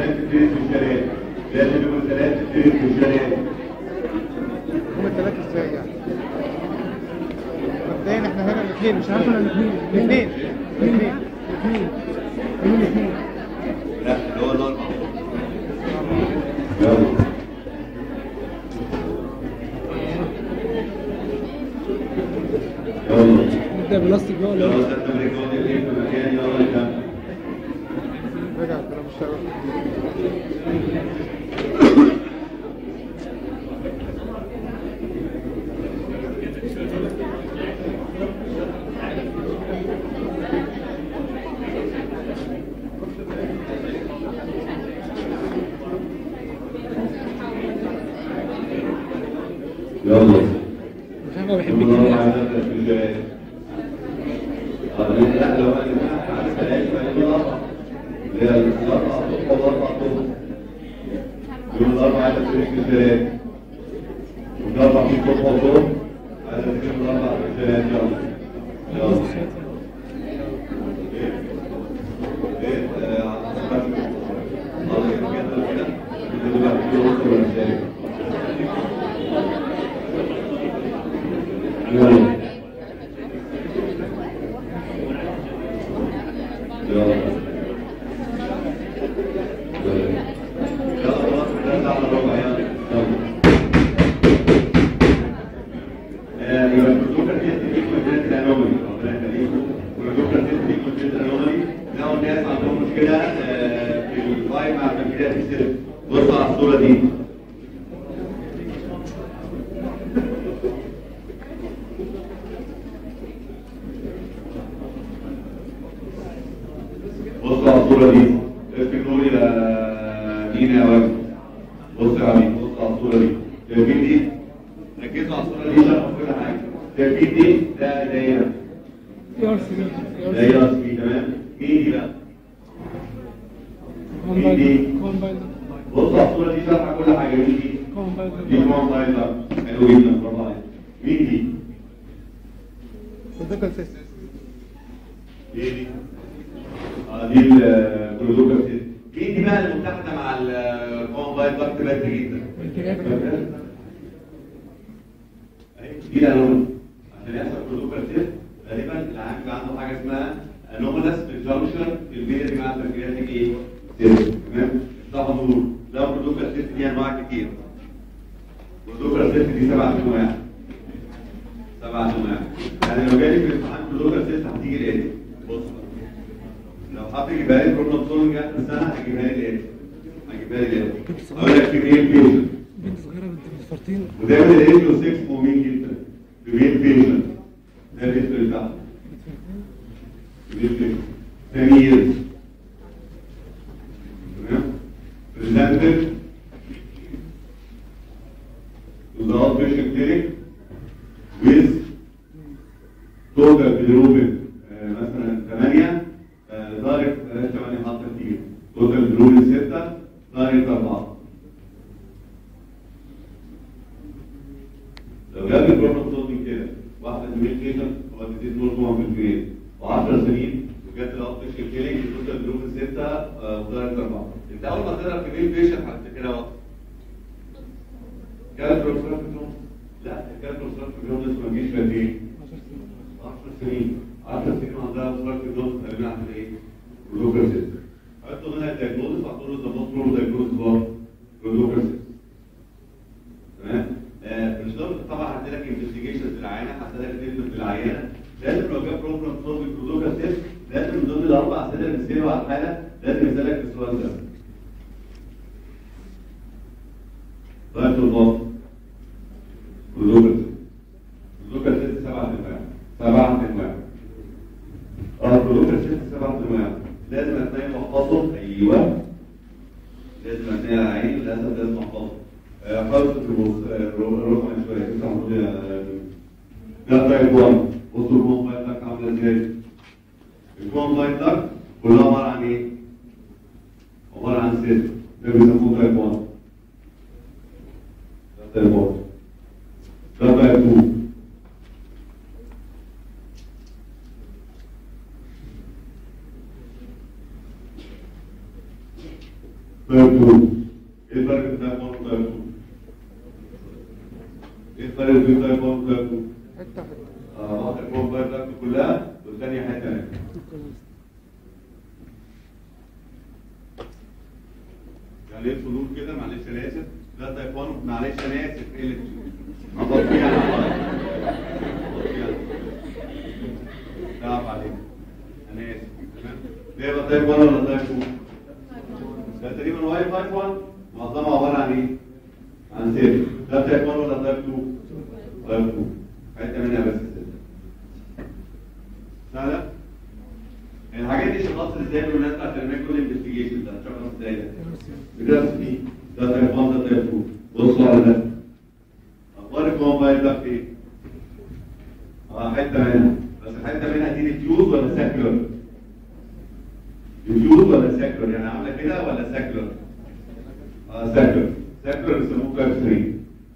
ثلاث سبيشالات لازم يكون ثلاث سبيشالات هم الثلاثة ازاي يعني مبدئيا احنا هنا الاثنين مش عارف انا الاثنين الاثنين الاثنين الاثنين مين الاثنين لا اللي هو الاربعه يلا يلا نبدا بلاستيك بقى ولا يلا إيه؟ ست امريكا ودي في مكان يلا نكمل رجع الكلام اشتغل يلا مش عارف هو بيحب يلا الكلام على ثلاث سبيشالات اه لا لو انا على ثلاث فهي الاربعه اللي هي الاربعه طب والاربعه طب يوم الاربعه على ثلاث سبيشالات والاربعه في طب وطب على ثلاث الاربعه سبيشالات يلا يلا ايه ايه آه، على الصفحة. الله يرجع لنا كده. كده بقى في وسط ولا شايف؟ يلا يلا يلا خلاص نرجع على الربع يلا يلا يبقى الكتوبة دي دي كونتنت انومالي ربنا يخليكم والكتوبة دي دي كونتنت انومالي لو الناس عندهم مشكلة آه، في الفايل مع تمرينات السيرف بص على الصورة دي بص على الصورة دي اسمك نوري لمين يا واد بص يا حبيبي بص على الصورة دي شايفين دي ركزوا على الصورة دي عشان كل حاجة شايفين دي ده دايرة اي ار سي بي دايرة اسمي تمام مين دي بقى مين دي كومبايلر بص على الصورة دي شرح كل حاجة مين دي دي كومبايلر كومبايلر حلو جدا برافو عليك مين دي الذكر سيستم ايه دي اه دي البروتوكول مين دي بقى المتحدة مع الكومبايلر ضغط بدري جدا دي الانومال عشان يحصل بروتوكول تيست غالبا العامل بيبقى عنده حاجه اسمها انومالس بالجنكشن في البيئه مع البنكرياتيك ايه؟ تيست تمام؟ ده حضور ده بروتوكول تيست دي انواع كتير بروتوكول تيست دي سبع انواع سبع انواع يعني لو جالي في امتحان بروتوكول تيست هتيجي الاتي بص لو حد يجيبها لي بروبلم سولفنج اخر السنه هجيبها لي الاتي هجيبها لي الاتي اقول لك في ايه البيشنت بنت صغيره بنت مسفرتين ودايما الريديو 6 مهمين جدا بمين بيشنت ده الهيستوري بتاعه بمين بيشنت ثاني ييرز تمام presented to the outpatient clinic with total bilirubin آه، مثلا 8 درجة 8 حاطة كتير total bilirubin 6 درجة 4 لو جاب البروبلم سولفنج كده واحده كوميونيكيشن هو تدي نور طبعا في الجريد و10 سنين وجات الاوبتيشن كيلينج التوتال جروب 6 ودرجه 4 انت اول ما تقرا في مين بيشنت هتفتكرها واحده كانت بروفيسور في اليوم لا كانت بروفيسور في اليوم لسه ما جيش فات ايه 10 سنين 10 سنين عندها بروفيسور في اليوم تقريبا عند ايه؟ بروفيسور سيستم عرفتوا منها الدايجنوزس هتقولوا ذا موست بروف دايجنوزس هو بروفيسور سيستم تمام آه، مش ضروري طبعا هديلك انفستيجيشنز للعينه هديلك تريتمنت للعينه لازم لو جاب بروبلم سولفنج بروتوكول تيست لازم من ضمن الاربع اسئله اللي بيسالوا على الحاله لازم يسالك السؤال ده طيب الباص بروتوكول تيست بروتوكول تيست سبع انواع سبع انواع اه بروتوكول تيست سبع انواع لازم اثناء محفظه ايوه لازم اثناء العين للاسف لازم احفظه خلصت الرقم شويه انت المفروض ده تايب 1 بصوا الكوم بايت لك عامله ازاي الكوم بايت لك كلها عباره عن ايه؟ عباره عن ست ده بيسموه تايب 1 ده تايب 1 ده تايب 2 تايب 2 ايه الفرق بين تايب 1 وتايب 2 ايه الفرق بين تايب 1 وتايب 2 حته حته اه واحد كوم بايب داكت كلها والثانيه حته ثانيه يعني ايه الفضول كده معلش انا اسف ده تايب 1 معلش انا اسف ايه اللي هبط فيها انا تعب عليك انا اسف تمام ده يبقى تايب 1 ولا تايب 2 ده تقريبا واي 5 1 معظمها عباره عن ايه؟ عن سيل ده تايب 1 ولا تايب 2 تايب 2 حته منها بس السيل سهله الحاجات دي شخص ازاي بالناس بتاعت الميكرو انفستيجيشن ده شخص ازاي ده بجد في ده تايب 1 ده تايب 2 بصوا على ده اخبار الكومبايل ده في ايه؟ اه حته منها بس حته منها دي ديفيوز ولا ساكولر؟ ديفيوز ولا ساكولر يعني عامله كده ولا ساكولر؟ اه ساكولر ساكولر بيسموه كايب 3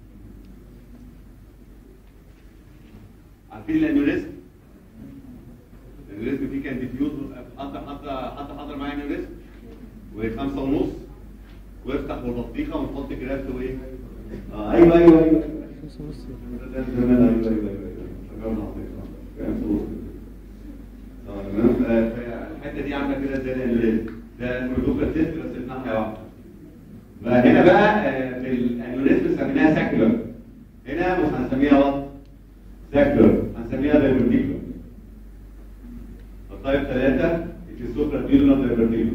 عارفين الانيوريزم؟ الانيوريزم فيه كان ديفيوز حتى حتى حتى حضر معايا انيوريزم وخمسة ونص وافتح والبطيخه ونحط جرافت وايه؟ اه ايوه ايوه ايوه خمسة ونص ده زمان ايوه ايوه ايوه فكرنا عطيك كان صوت اه تمام ف- فالحته دي عامله كده زي الانيوريزم ده الملوكه تيست بس في ناحيه واحده فهنا بقى آه، في الانيوريزم سميناها ساكولر هنا مش هنسميها وات ساكولر هنسميها دايفرتيكولر الطيب ثلاثة السوبرا تيولر دايفرتيكولر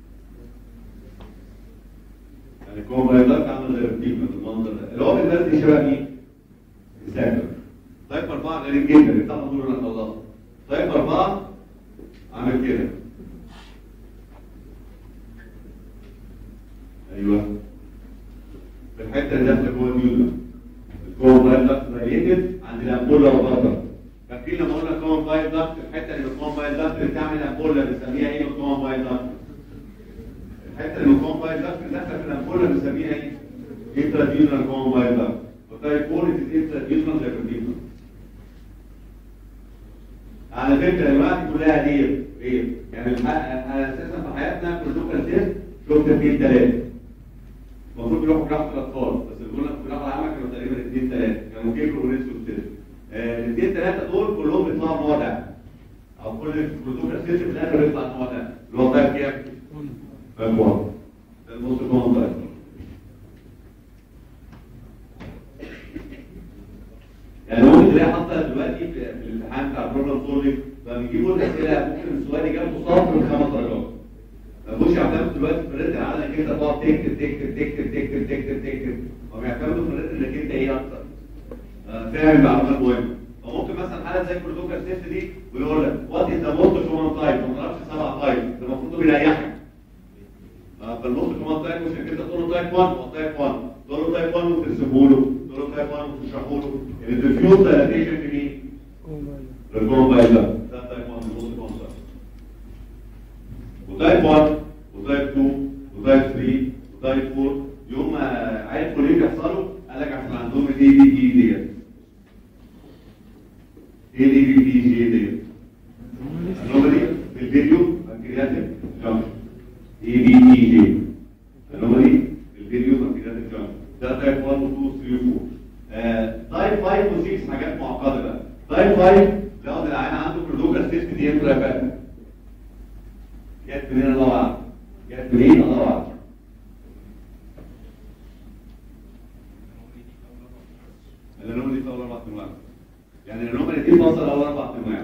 يعني كون بايدك عامل دايفرتيكولر بالمنظر ده اللي هو في الناس دي شبه مين؟ الساكولر طيب أربعة غريب جدا بتاع نور لك الله طيب أربعة عامل كده ايوه في الحته اللي داخله جوه النيوتن الكون بايب داكت ريليتد عند الامبولا وبطل فاكرين لما قلنا كون بايب داكت الحته اللي الكون بايب داكت بتعمل امبولا بنسميها ايه الكون بايب داكت الحته اللي الكون بايب داكت داخله في الامبولا بنسميها ايه انتراديونال كون بايب داكت وطيب كوريت انتراديونال دايفرتيكولار على فكره دلوقتي كلها دي ايه يعني الح- انا اساسا في حياتنا كلكم تيست شفت اثنين ثلاثه المفروض يروحوا جراحه الاطفال بس اللي قلنا في الجراحه العامه كانوا تقريبا اثنين ثلاثه كانوا كيكو ونسو وكده الاثنين ثلاثه دول كلهم بيطلعوا نوع ده او كل البروتوكول سيستم في الاخر يطلع النوع ده اللي هو طيب كام؟ طيب واحد ده النص كمان طيب يعني ممكن تلاقي حتى دلوقتي في في الامتحان بتاع البروجرام سولفنج فبيجيبوا الاسئله ممكن السؤال اجابته صفر من خمس درجات ما بقوش يعتمدوا دلوقتي في الريتم على انك انت تقعد تكتب تكتب تكتب تكتب تكتب تكتب هم بيعتمدوا في الريتم انك انت ايه اكتر آه، فاهم معلومات مهمه فممكن مثلا حاله زي البروتوكول سيفت دي ويقول لك وات از ذا موست كومن تايب ما تعرفش سبع تايب ده المفروض بيريحك آه، فالموست كومن تايب مش انك انت تقول له تايب 1 هو تايب 1 تقول له تايب 1 وترسمه له تقول له تايب 1 وتشرحه له الديفيوز دايلاتيشن في مين؟ الموبايل ده ده تايب 1 الموست كومن تايب وتايب 1 وتايب 2 وتايب 3 وتايب 4 يوم ما عرفوا ليه بيحصلوا قال لك عشان عندهم الاي بي بي ديت ايه الاي بي بي جي ديت؟ انومالي في الفيديو بنكرياتيك جامب اي بي بي جي انومالي في الفيديو بنكرياتيك جامب ده تايب 1 و 2 و 3 و 4 تايب 5 و 6 حاجات معقده بقى تايب 5 لو العيان عنده برودوكال سيستم دي انترا جت منين الله اعلم جت منين الله اعلم الانومالي دي في اول اربع انواع يعني الانومالي دي توصل اول اربع انواع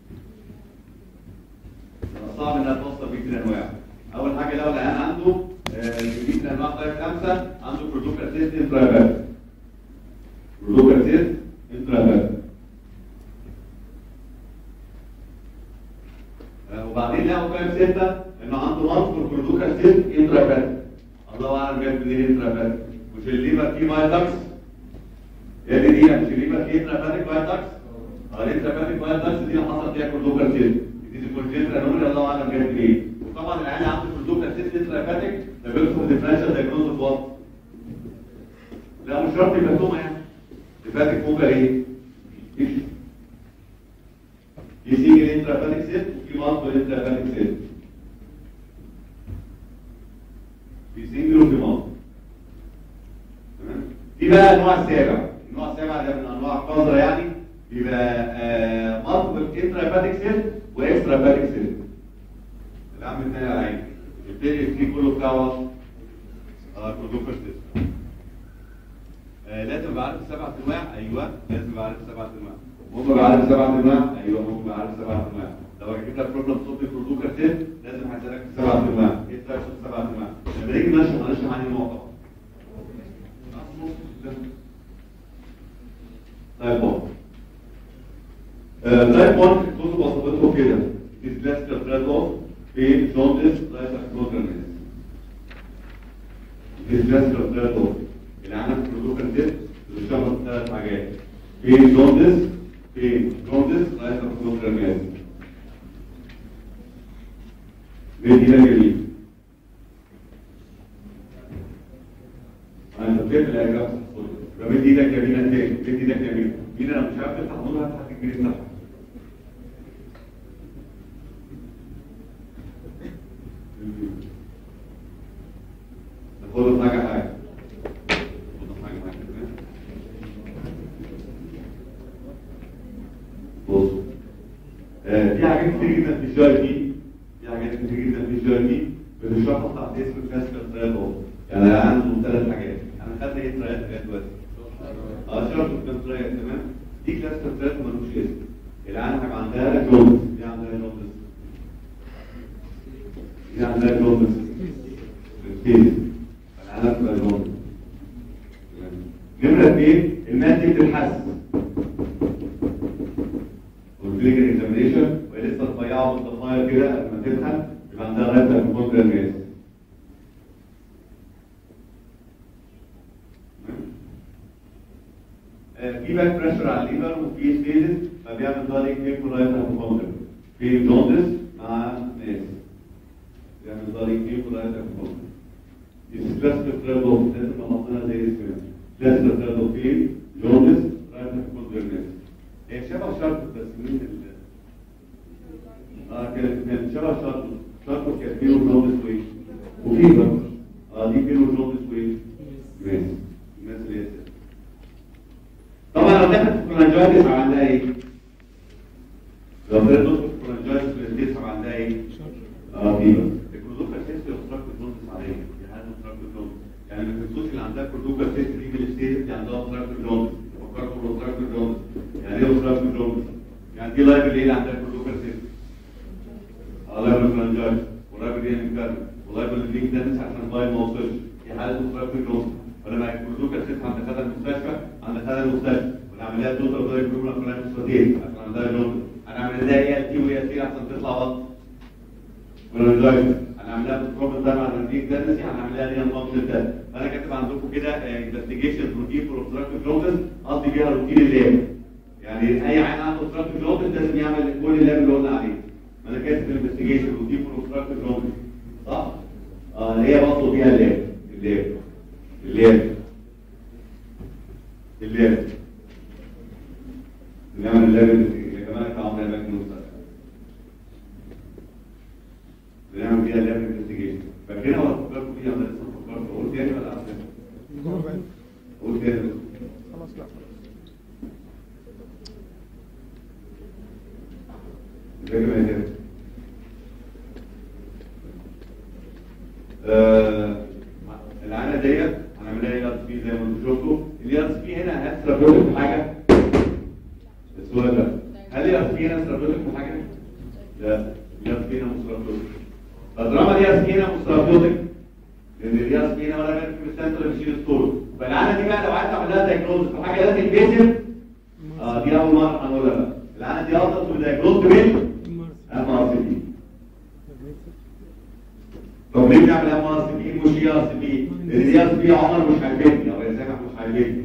صعب انها توصل بيه ثلاث انواع اول حاجه لو العيان عنده جديد من انواع طيب خمسه عنده برودوكال سيست انترافيرس برودوكال سيست انترافيرس وبعدين لقوا كام ستة انه عنده مصر برودوكال سيست انترافيرس الله اعلم جاب منين انترافيرس مش الليفر فيه مايتاكس هي دي دي مش الليفر فيه انترافيرس مايتاكس اه الانترافيرس مايتاكس دي اللي حصل فيها برودوكال سيست دي الكونجنتال انومالي الله اعلم جاب منين وطبعا العيال عنده برودوكال سيست انترافيرس ده بيدخل ديفرنشال دايجنوز اوف وات لا مش شرط يبقى توما يعني ديفاتيك فوكال ايه؟ يسيج الانترافاتيك سيت وفي مالتيبل انترافاتيك سيت في سنجل وفي مالتي تمام دي بقى النوع السابع النوع السابع ده من انواع القذره يعني بيبقى مالتيبل انترا سيل واكسترا سيل العام الثاني على عيني يبتدي في كله بتاعه كلوكوز تيست آه، لازم ابقى عارف سبع انواع ايوه لازم ابقى عارف سبع انواع ممكن ابقى عارف سبع انواع ايوه ممكن ابقى عارف سبع انواع لو هجيب لك بروبلم صوت البرودوكر تيست لازم هسالك في سبع انواع ايه التايبس اوف سبع انواع لما نيجي نشرح هنشرح عن النقطه طيب واحد تايب 1 الكتب وصفته كده ديسبلاستيك تريد اوف في جوندس رايت كلوزرنس ديسبلاستيك تريد اوف العنب برودوكن ديت بتشخص ثلاث حاجات في جوندس في جوندس رايت كلوزرنس بدي ده جميل انا كيف الاجابه يبقى بدي ايدك يمينة تاني بدي ايدك يمينة مين انا مش عارف تفتح نورها تحت الجريد صح ناخد حاجة حاجة ناخد حاجة حاجة تمام؟ بصوا آه، في حاجات كتير جدا في الجي دي في حاجات كتير جدا في الجي دي بتشرح تحت اسم الكلاسيكال ترايل يعني انا عنده ثلاث حاجات انا خدت ايه ترايل لغايه دلوقتي اه شرط الكونترايل تمام دي كلاس كونترايل ملوش اسم العالم هيبقى عندها جوندس دي عندها جوندس دي عندها جوندس بالكيس العالم تبقى جوندس تمام. نمرة اثنين الماس دي بتتحسن والكلينيكال اكزامينيشن وهي لسه رفيعه ومتطايره كده قبل ما تتخن يبقى عندها رابطه في كونترا الماس في باك بريشر على الليفر وفي ستيزس فبيعمل دارينج نيكولايت هايبوكوندر في جوندس مع ناس بيعمل دارينج نيكولايت هايبوكوندر دي ستريس تريدوف لازم نحطها زي اسمها ستريس تريدوف في جوندس رايت هايبوكوندر ناس هي شبه شرط بس مين ال اه كانت كانت شبه شرط شرط كانت فيه جوندس وايه وفي برضه اه دي فيه جوندس وايه ناس الناس اللي هي ست. طبعا لو دخلت في كولانجايتس عندها ايه؟ لو بدأت تدخل في كولانجايتس كولانجايتس عندها ايه؟ اه فيبر الكلودوكا سيست اوبستراكت جوندس عاديه دي حاجه اوبستراكت جوندس يعني من الفلوس اللي عندها كلودوكا سيست دي من الستيت دي عندها اوبستراكت جوندس فكرت في اوبستراكت جوندس يعني ايه اوبستراكت جوندس؟ يعني دي لايف اللي هي عندها كلودوكا سيست اه لايف الكولانجايتس ولايف اللي هي مكرر ولايف اللي بيجي دانس عشان اللايف ما وصلش دي حاله اوبستراكت جوندس ولما الكلودوكا سيست عند خدها المستشفى عند خدها المستشفى ونعملها توتال دايت جروب لفلان استراتيجي عشان عندها جوندس هنعمل ازاي ايه التي وهي التي عشان تطلع بط كولانجايتس هنعملها بالبروبل ده مع الرنجيك دانسي هنعملها ليها نظام ده فانا كاتب عندكم كده انفستيجيشن روتين فور اوبستراكتيف جوندس قصدي بيها روتين اللاب يعني اي عين عنده اوبستراكتيف جوندس لازم يعمل كل اللاب اللي قلنا عليه ما انا كاتب انفستيجيشن روتين فور اوبستراكتيف جوندس صح؟ اه اللي هي بطلوا بيها اللاب اللاب اللاب اللاب نعمل اللاب يا جماعه احنا عملنا لاب المستشفى بنعمل فيها لاب انفستيجيشن فاكرينها ولا فكرتوا فيها ولا لسه فكرتوا قول تاني ولا احسن قول تاني بس. خلاص لا فاكر ما يتم آه، العانه ديت هنعملها ايه ار بي زي ما انتم شفتوا الار بي هنا هتسترابيوتك في حاجه الصوره ده هل الار بي هنا استرابيوتك في حاجه؟ لا الار بي هنا مسترابيوتك فطالما الار بي هنا مسترابيوتك لان الار بي هنا ولا غير في السنتر بيشيل الصوره فالعانه دي بقى لو عايز تعمل لها دايجنوز في حاجه لازم بيسم اه دي اول مره هنقولها بقى العانه دي افضل في الدايجنوز بين ام ار سي بي طب ليه بنعمل ام ار سي بي مش اي ار سي بي؟ لان الاي ار سي بي عمر مش هيفيدني او يا سامح مش هيفيدني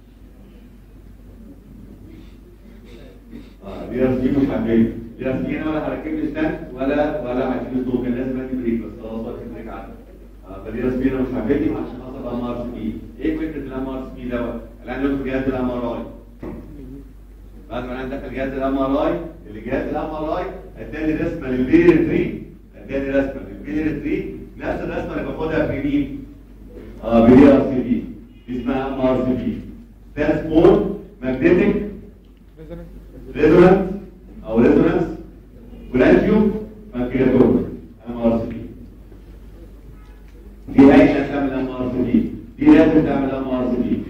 اه الاي ار سي بي مش هيفيدني الاي ار سي بي انا ولا هركب لي ستاند ولا ولا هشيل الضوء كان لازم ادي بريك بس خلاص وقت بريك عدى اه فالاي ار سي بي انا مش هيفيدني عشان خاطر ام ار سي بي ايه فكره الام ار سي بي دوت؟ الان ندخل جهاز الام ار اي بعد ما انا دخل جهاز الام ار اي اللي جهاز الام ار اي اداني رسمه للبير 3 اداني رسمه للبير 3 نفس الرسمه اللي باخدها في مين؟ اه بدي ار سي بي دي اسمها ام ار سي بي ده سمول ماجنتيك ريزونانس او ريزونانس ولانجيو ماكيلاتور ام ار سي بي دي عايشه تعمل ام ار سي بي دي لازم تعمل ام ار سي بي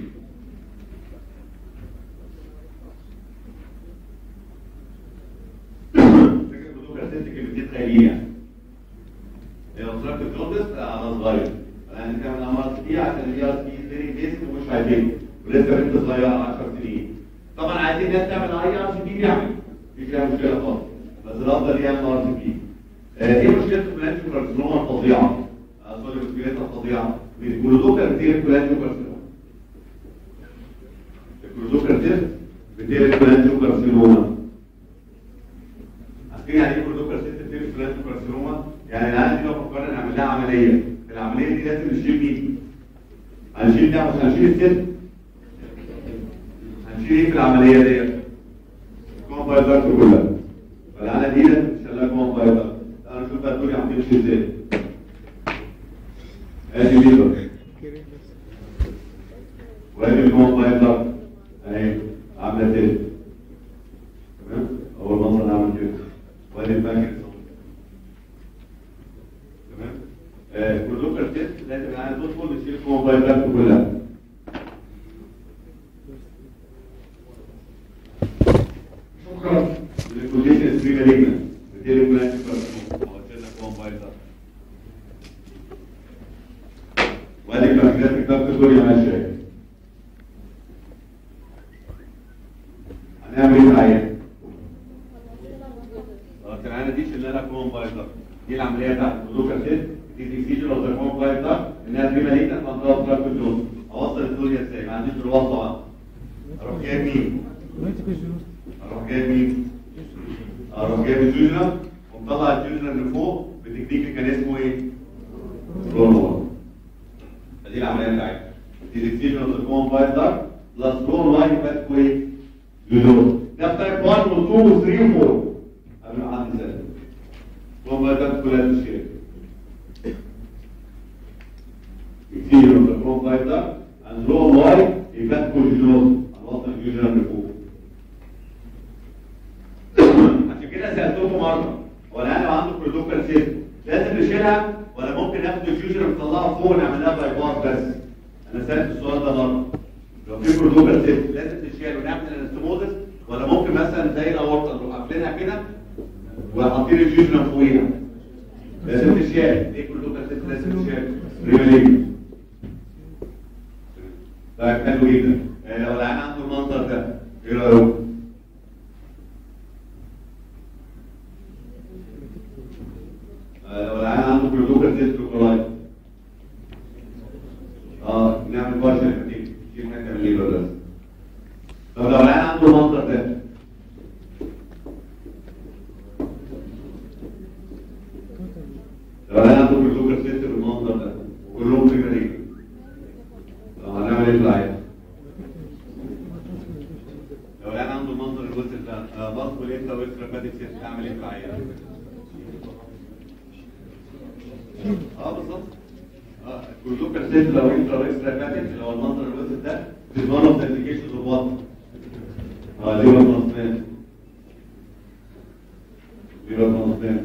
فكره بدون كاسيتك اللي بتتخيليه يعني هي وصلت الجوندس على صغير يعني تعمل ام ار سي بي عشان الهي ار سي فيري بيسك ومش عايزينه ولسه بنت صغيره 10 سنين طبعا عايزين ناس تعمل اي ار سي بي بيعمل مفيش فيها مشكله خالص بس الافضل هي ام ار سي بي ايه مشكله الكولانجيو كارسينوما الفظيعه؟ آه، سوري مشكلتها الفظيعه الكلودوكا بتير الكولانجيو كارسينوما الكلودوكا بتير بتير الكولانجيو كارسينوما عارفين يعني ايه كلودوكا بتير الكولانجيو كارسينوما؟ يعني العيال دي لو فكرنا نعمل لها عمليه العمليه دي لازم نشيل مين؟ هنشيل ده مش هنشيل الست هنشيل ايه في العمليه ديت؟ الكومبايلرات كلها فالعاده دي لازم تشيل لها كومبايلر انا اشوف بقى الدنيا هتمشي ازاي ادي ليبر وادي الكومبايلر اهي عامله كده تمام اول منظر عامل كده وادي الباكت تمام آه كلوكر تيست لازم العيال تدخل نشيل الكومبايلرات كلها شكرا للكونديشن سري مالجنا بتيري بلانك كومبايلر وادي كلاسيكات كتاب الدنيا ماشيه هنعمل ايه معايا؟ اه العينه دي شلنا كومبايلر دي العمليه بتاعت اللوكال تيست دي ديسيجن اوف ذا كومبايلر انها في مالجنا منطقه فراك الجوز اوصل الدنيا ازاي؟ ما عنديش الوصفه بقى اروح جايب مين؟ اروح جايب مين؟ اروح جايب الجوجنر ومطلع الجوجنر اللي فوق بتكنيك اللي كان اسمه ايه؟ رولر فدي العمليه بتاعتنا دي ديسيجن اوف ذا كومبايلر بلس رول لاين باث واي جلور ده في تايب 1 و 2 و 3 و 4 قبل ما حد يسال كومبايلر كلها تشيل ديسيجن اوف ذا كومبايلر and roll لاين يبقى جلور هنوصل الجوجنر اللي فوق عشان كده سالتكم مره هو الان لو عنده بروتوكول سيت لازم نشيلها ولا ممكن ناخد الفيوجن ونطلعها فوق ونعمل لها باي باس بس انا سالت السؤال ده مره لو في بروتوكول سيت لازم تشيل ونعمل انستموزس ولا ممكن مثلا زي الاورطه نروح قافلينها كده وحاطين الفيوجن فوقيها لازم تشيل ايه بروتوكول سيت لازم تشيل ريماليجن طيب حلو جدا آه، لو العين عنده المنظر ده ايه رايك؟ آه، لو العيان عنده بلوكر تيست كولايت اه نعمل بارشل فتيك نشيل حته من الليبر بس طب لو العيان عنده المنظر ده لو العيان عنده بلوكر تيست بالمنظر ده وكلهم في مريض طب هنعمل ايه في العيان؟ لو العيان عنده المنظر الوسط ده آه، بص والانترا ويسترا فاتيك تيست اعمل ايه في العيان؟ اه بالظبط اه الكلوكر سيت لو انت رئيس ركاتب لو المنظر الوسط ده is one of the indications of what؟ اه liver transplant liver transplant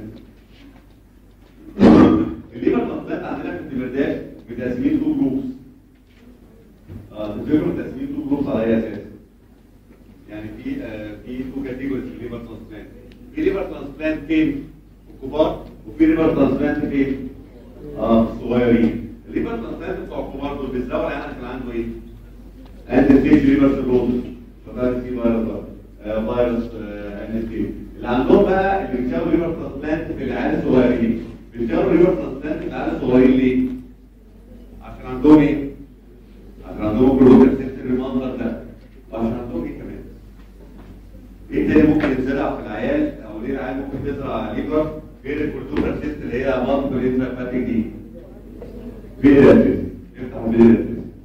الليفر ترانسبلانت عندنا في الدمرداش بتقسيم تو جروبس اه تفتكروا تقسيم تو جروبس على اي اساس؟ يعني في آه في تو كاتيجوريز في الليفر ترانسبلانت في ليفر ترانسبلانت فين؟ الكبار وفي ليفر ترانسبلانت فين؟ اه صغيرين الليفر ترانسبلانت بتوع الكبار دول بيزرعوا العيان كان عنده ايه؟ انت ستيج ليفر سيروزس فبقى في فيروس بقى آه فيروس ان ستيج اللي عندهم بقى اللي بيشاوروا ليفر ترانسبلانت في العيال الصغيرين بيشاوروا ليفر ترانسبلانت في العيال الصغيرين ليه؟ عشان عندهم ايه؟ عشان عندهم بروتين سيستم المنظر ده وعشان عندهم ايه كمان؟ ايه تاني ممكن يتزرع في العيال او ليه العيال ممكن تزرع ليفر غير الكولتورا سيست اللي هي مالتيبل انترافاتيك دي فيراتيس افتحوا فيراتيس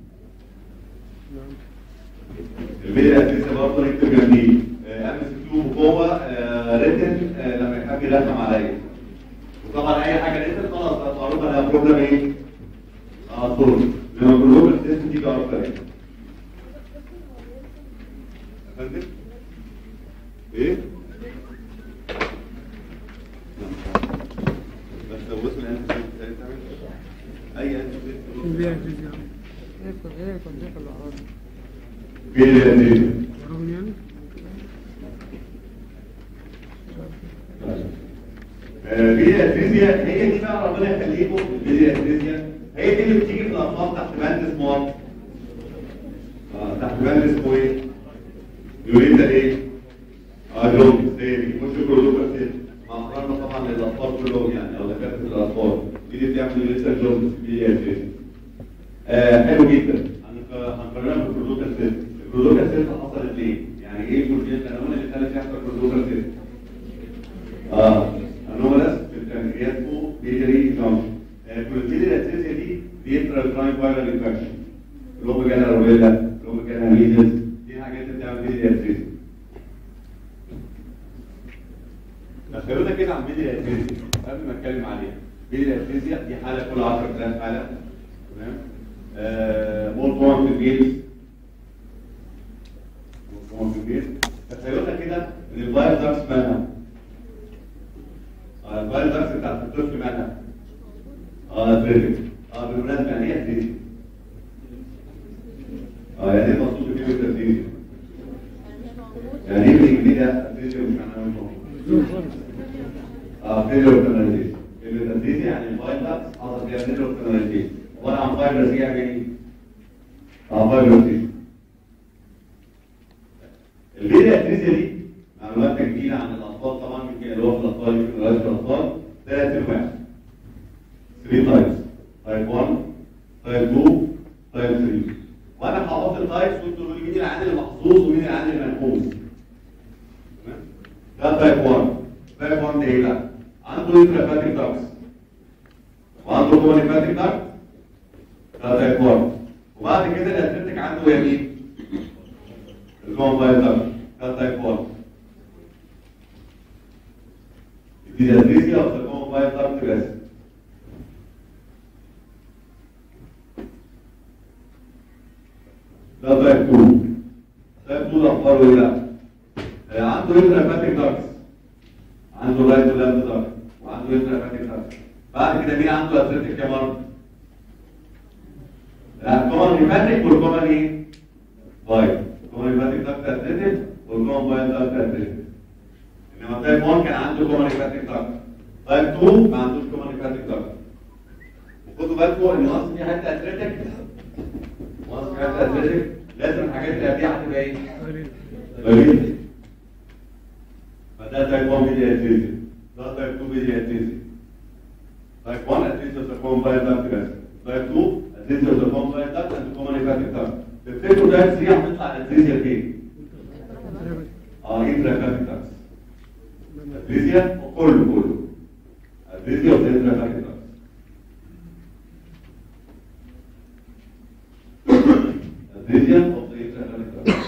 الفيراتيس برضه نكتب جنبيه ام اس كيو جوه ريتن لما يحب يرخم عليا وطبعا اي حاجه ريتن خلاص بقى معروف انها بروبلم ايه؟ اه طول لما الجلوكوز تيست تيجي اكتر يعني يا فندم ايه؟ بس لو وصل انت تعمل اي انت البيع الفيزياء ايه كنت ايه كنت ايه اللي عرض في الانتيجن عربي يعني الفيديا اتريزيا هي دي بقى ربنا يخليكم الفيديا اتريزيا هي دي اللي بتيجي في الاطفال تحت بند اسمه what؟ اه تحت بند اسمه ايه؟ يوريد ايه؟ اه لون زي بيخش كله بس مع احترامنا طبعا للاطفال كلهم يعني او دكاتره الاطفال دي اللي بتعمل يوريد لون فيديا اتريزيا آه حلو جدا هنق- هنقارنها بالكلوكال سيست الكلوكال سيست حصلت ليه؟ يعني ايه الكلوكال القانون اللي خلت يحصل كلوكال سيست؟ اه انومالس في البنكرياس فوق بيجري جامب البروتين الاساسيه دي بيترا برايم فايرال انفكشن لو جانا روبيلا لو جانا ميزلز دي حاجات بتعمل بيدي اساسي خلونا كده عن بيدي الاساسي قبل ما اتكلم عليها بيدي الاساسيه دي حاله كل 10000 حاله تمام آه مور كومن في الجيلز مور كومن في الجيلز تخيلونا كده ان الفيروس ده مالها اه الفيروس بتاعت الطفل مالها اه بريفكت اه بالمناسبه يعني ايه اتريزيا اه يعني ايه مقصود بكلمه اتريزيا يعني ايه بالانجليزي اتريزيا مش معناها مش اه فيلر اوبتماليزيشن كلمه اتريزيا يعني الفيروس حصل فيها فيلر اوبتماليزيشن ولا عن فيروس يعمل ايه؟ اه فيروس الفيديا اتريزيا دي معلومات جديده عن الاطفال طبعا يمكن اللي هو في الاطفال يمكن ولاده الاطفال ثلاث انواع 3 تايبس تايب 1 تايب 2 تايب 3 وانا حافظت التايبس وانتوا تقولوا لي مين العامل المحظوظ ومين العامل المنحوس تمام ده تايب 1 تايب 1 ده ايه بقى؟ عنده انترافاتيك داكس وعنده كومانيفاتيك داكس ده تايب 1 وبعد كده الاتلتيك عنده يمين الكومبايل داكس ده تايب 1 الديزاتريزيا of the combined duct vessel. ده تايب 2 تايب 2 ده اخباره ايه بقى؟ آه، عنده انترافاتيك داكس عنده رايت ولافت داكس وعنده انترافاتيك داكس بعد كده مين عنده اتلتيك كمان؟ الكومن هيباتيك والكومن ايه؟ بايل الكومن هيباتيك داكت اتلتيك والكومن بايل داكت اتلتيك انما تايب 1 كان عنده كومن هيباتيك داكت تايب 2 ما عندوش كومن هيباتيك داكت وخدوا بالكم ان اصل في حته اتلتيك واصل في حته اتلتيك لازم الحاجات اللي قبليها هتبقى ايه؟ قليل فده تايب 1 بيدي اتريزي ده تايب 2 بيدي اتريزي تايب 1 اتريزي تكون بايل داكت بس تايب 2 اتريزي تكون بايل داكت تكون هيباتيك داكت تفتكروا تايب 3 هتطلع اتريزي فين؟ اه انترافاتيك داكت اتريزيا وكله كله اتريزيا وانترافاتيك داكت اتريزيا وانترافاتيك داكت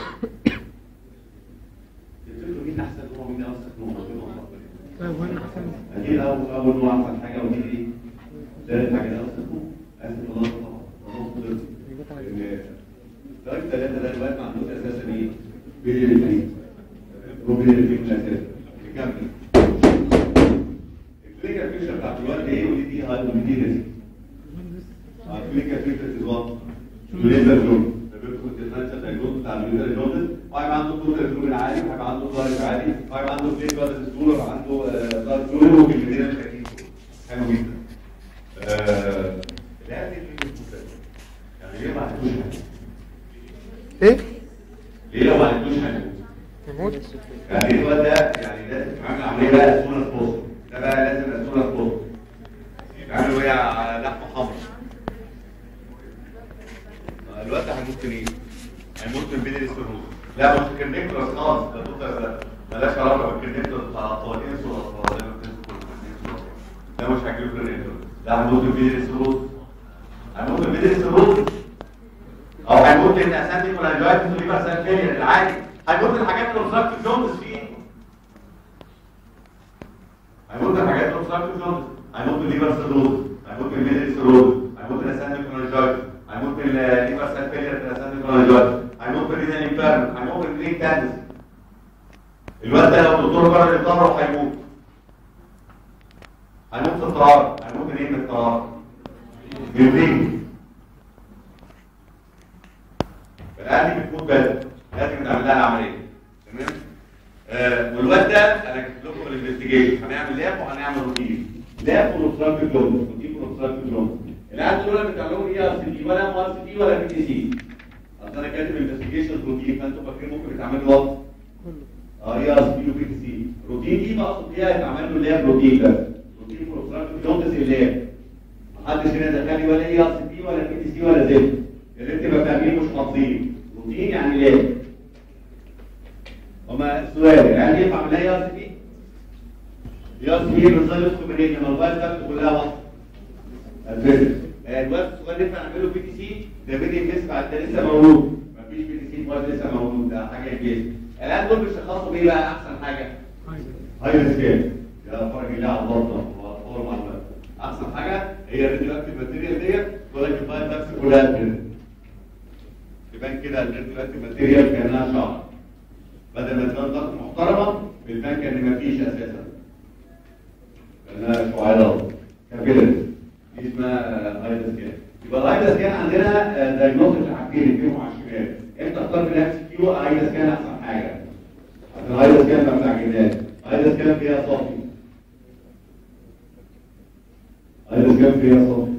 تفتكروا مين احسن نوع ومين اوسخ نوع؟ طيب وانا احسن اكيد اول اول نوع احسن حاجه ودي ايه؟ ثالث حاجه ده اوسخ نوع اسف الله طبعا الله خضر درجه ثلاثه ده دلوقتي ما عندوش اساسا ايه؟ بيلي الاثنين روبيلي الاثنين من الاساس نكمل الكلينيكال فيكشر بتاعت الوقت ايه ودي دي هاي ودي دي ريسك الكلينيكال فيكشر از وات؟ ليزر جون ده بيدخل الديفرنشال دايجنوز بتاع الليزر جون وهيبقى عنده توتال جلوبين عالي وهيبقى عنده ضغط عالي وهيبقى عنده بليد بلاد ستول وعنده ضغط جلوبين وكلمتين الخفيف حلو جدا آه، العيال دي بتيجي بتوتال. يعني ليه ما عندوش حاجه؟ ايه؟ ليه لو ما عندوش حاجه؟ يموت يعني الواد ده يعني لازم تعمل عمليه بقى سونا سبوست ده بقى لازم سونا سبوست يعملوا ايه على لحمه حمراء الواد ده هيموت منين؟ هيموت من بين الاستروز لا مش كرنيكولاس خالص ده توتا ده مالهاش علاقه بالكرنيكولاس بتاع الاطفال انسوا الاطفال زي ما بتنسوا كل الناس. ده مش هيجيله كرنيكولاس ده هيموت من بين الاستروز هيموت من بين الاستروز او هيموت لان اساسا كولاجايتس وليفر سيل فيلير العادي هيموت من الحاجات اللي اوبستراكتيف جوندس فيه هيموت من الحاجات اللي اوبستراكتيف جوندس هيموت من ليفر سيروز هيموت من الميدل سيرود هيموت من الاساند كرونجايتس هيموت من الليفر سيل فيلير في الاساند كرونجايتس هيموت من الرينال انفيرم هيموت من الرين كاندس الواد ده لو الدكتور قرر يطهره هيموت هيموت في الطهاره هيموت من ايه من الطهاره؟ من الرين فالآن دي بتموت بدري لازم تعمل لها عمليه تمام آه والواد ده انا كتبت لكم الانفستيجيشن هنعمل لاب وهنعمل روتين لاب ونوترال جلوم روتين ونوترال جلوم العيال دول اللي بتعملوا ايه ار سي دي ولا ام ار سي دي ولا بي تي سي اصل انا كاتب انفستيجيشن روتين فانتوا فاكرين ممكن يتعمل له وات اه اي ار سي دي وبي تي سي روتين دي بقصد بيها يتعمل له لاب روتين بس روتين ونوترال جلوم ده زي اللاب محدش هنا دخل لي ولا اي ار سي دي ولا بي تي سي ولا زد يا ريت تبقى فاهمين مش حافظين روتين يعني لاب هما السؤال يعني ينفع من اي ار سي بي؟ يا سي بي بالظبط يدخل منين؟ لما الموبايل بتاعته كلها وصف الفيزيك الوقت الصغير ينفع نعمله بي تي سي ده بي تي اس بعد ده لسه مولود مفيش بي تي سي موبايل لسه مولود ده حاجه جديده الان دول بيشخصوا بيه بقى احسن حاجه هاي سكيل يا فرج الله على البطنه واطول معلومات احسن حاجه هي الريديوكتيف ماتيريال ديت تقول لك الفايل نفس كلها كده يبان كده الريديوكتيف ماتيريال كانها شعر بدل ما تبان ضغط محترمه بتبان كان مفيش اساسا كانها شعيرات كابيلاريز دي اسمها هايدا سكان يبقى الهايدا سكان عندنا دايجنوستيك حاجتين فيهم على الشمال انت اختار في نفس كيلو هايدا سكان احسن حاجه عشان الهايدا سكان ما بتعجبناش هايدا سكان فيها صافي هايدا سكان فيها صافي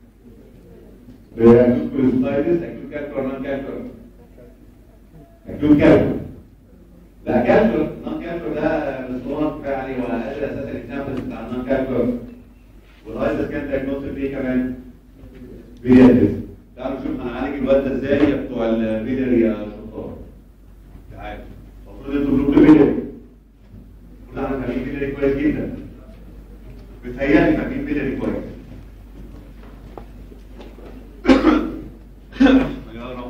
اكيوت كوليستايتس اكيوت كالكولر نون كالكولر اكيوت كالكولر لا كالكولر نون كالكولر ده الاسطوانه كفايه عليه ولا قادر اساسا الاكزامبلز بتاع النون كالكولر والهايدا سكان دايجنوستيك ايه كمان؟ بيدرس تعالوا نشوف هنعالج الواد ده ازاي يا بتوع البيلر يا شطار تعالوا المفروض انتوا بتقولوا بيلر كلنا احنا فاهمين بيلر كويس جدا بتهيألي فاهمين بيلر كويس يا رب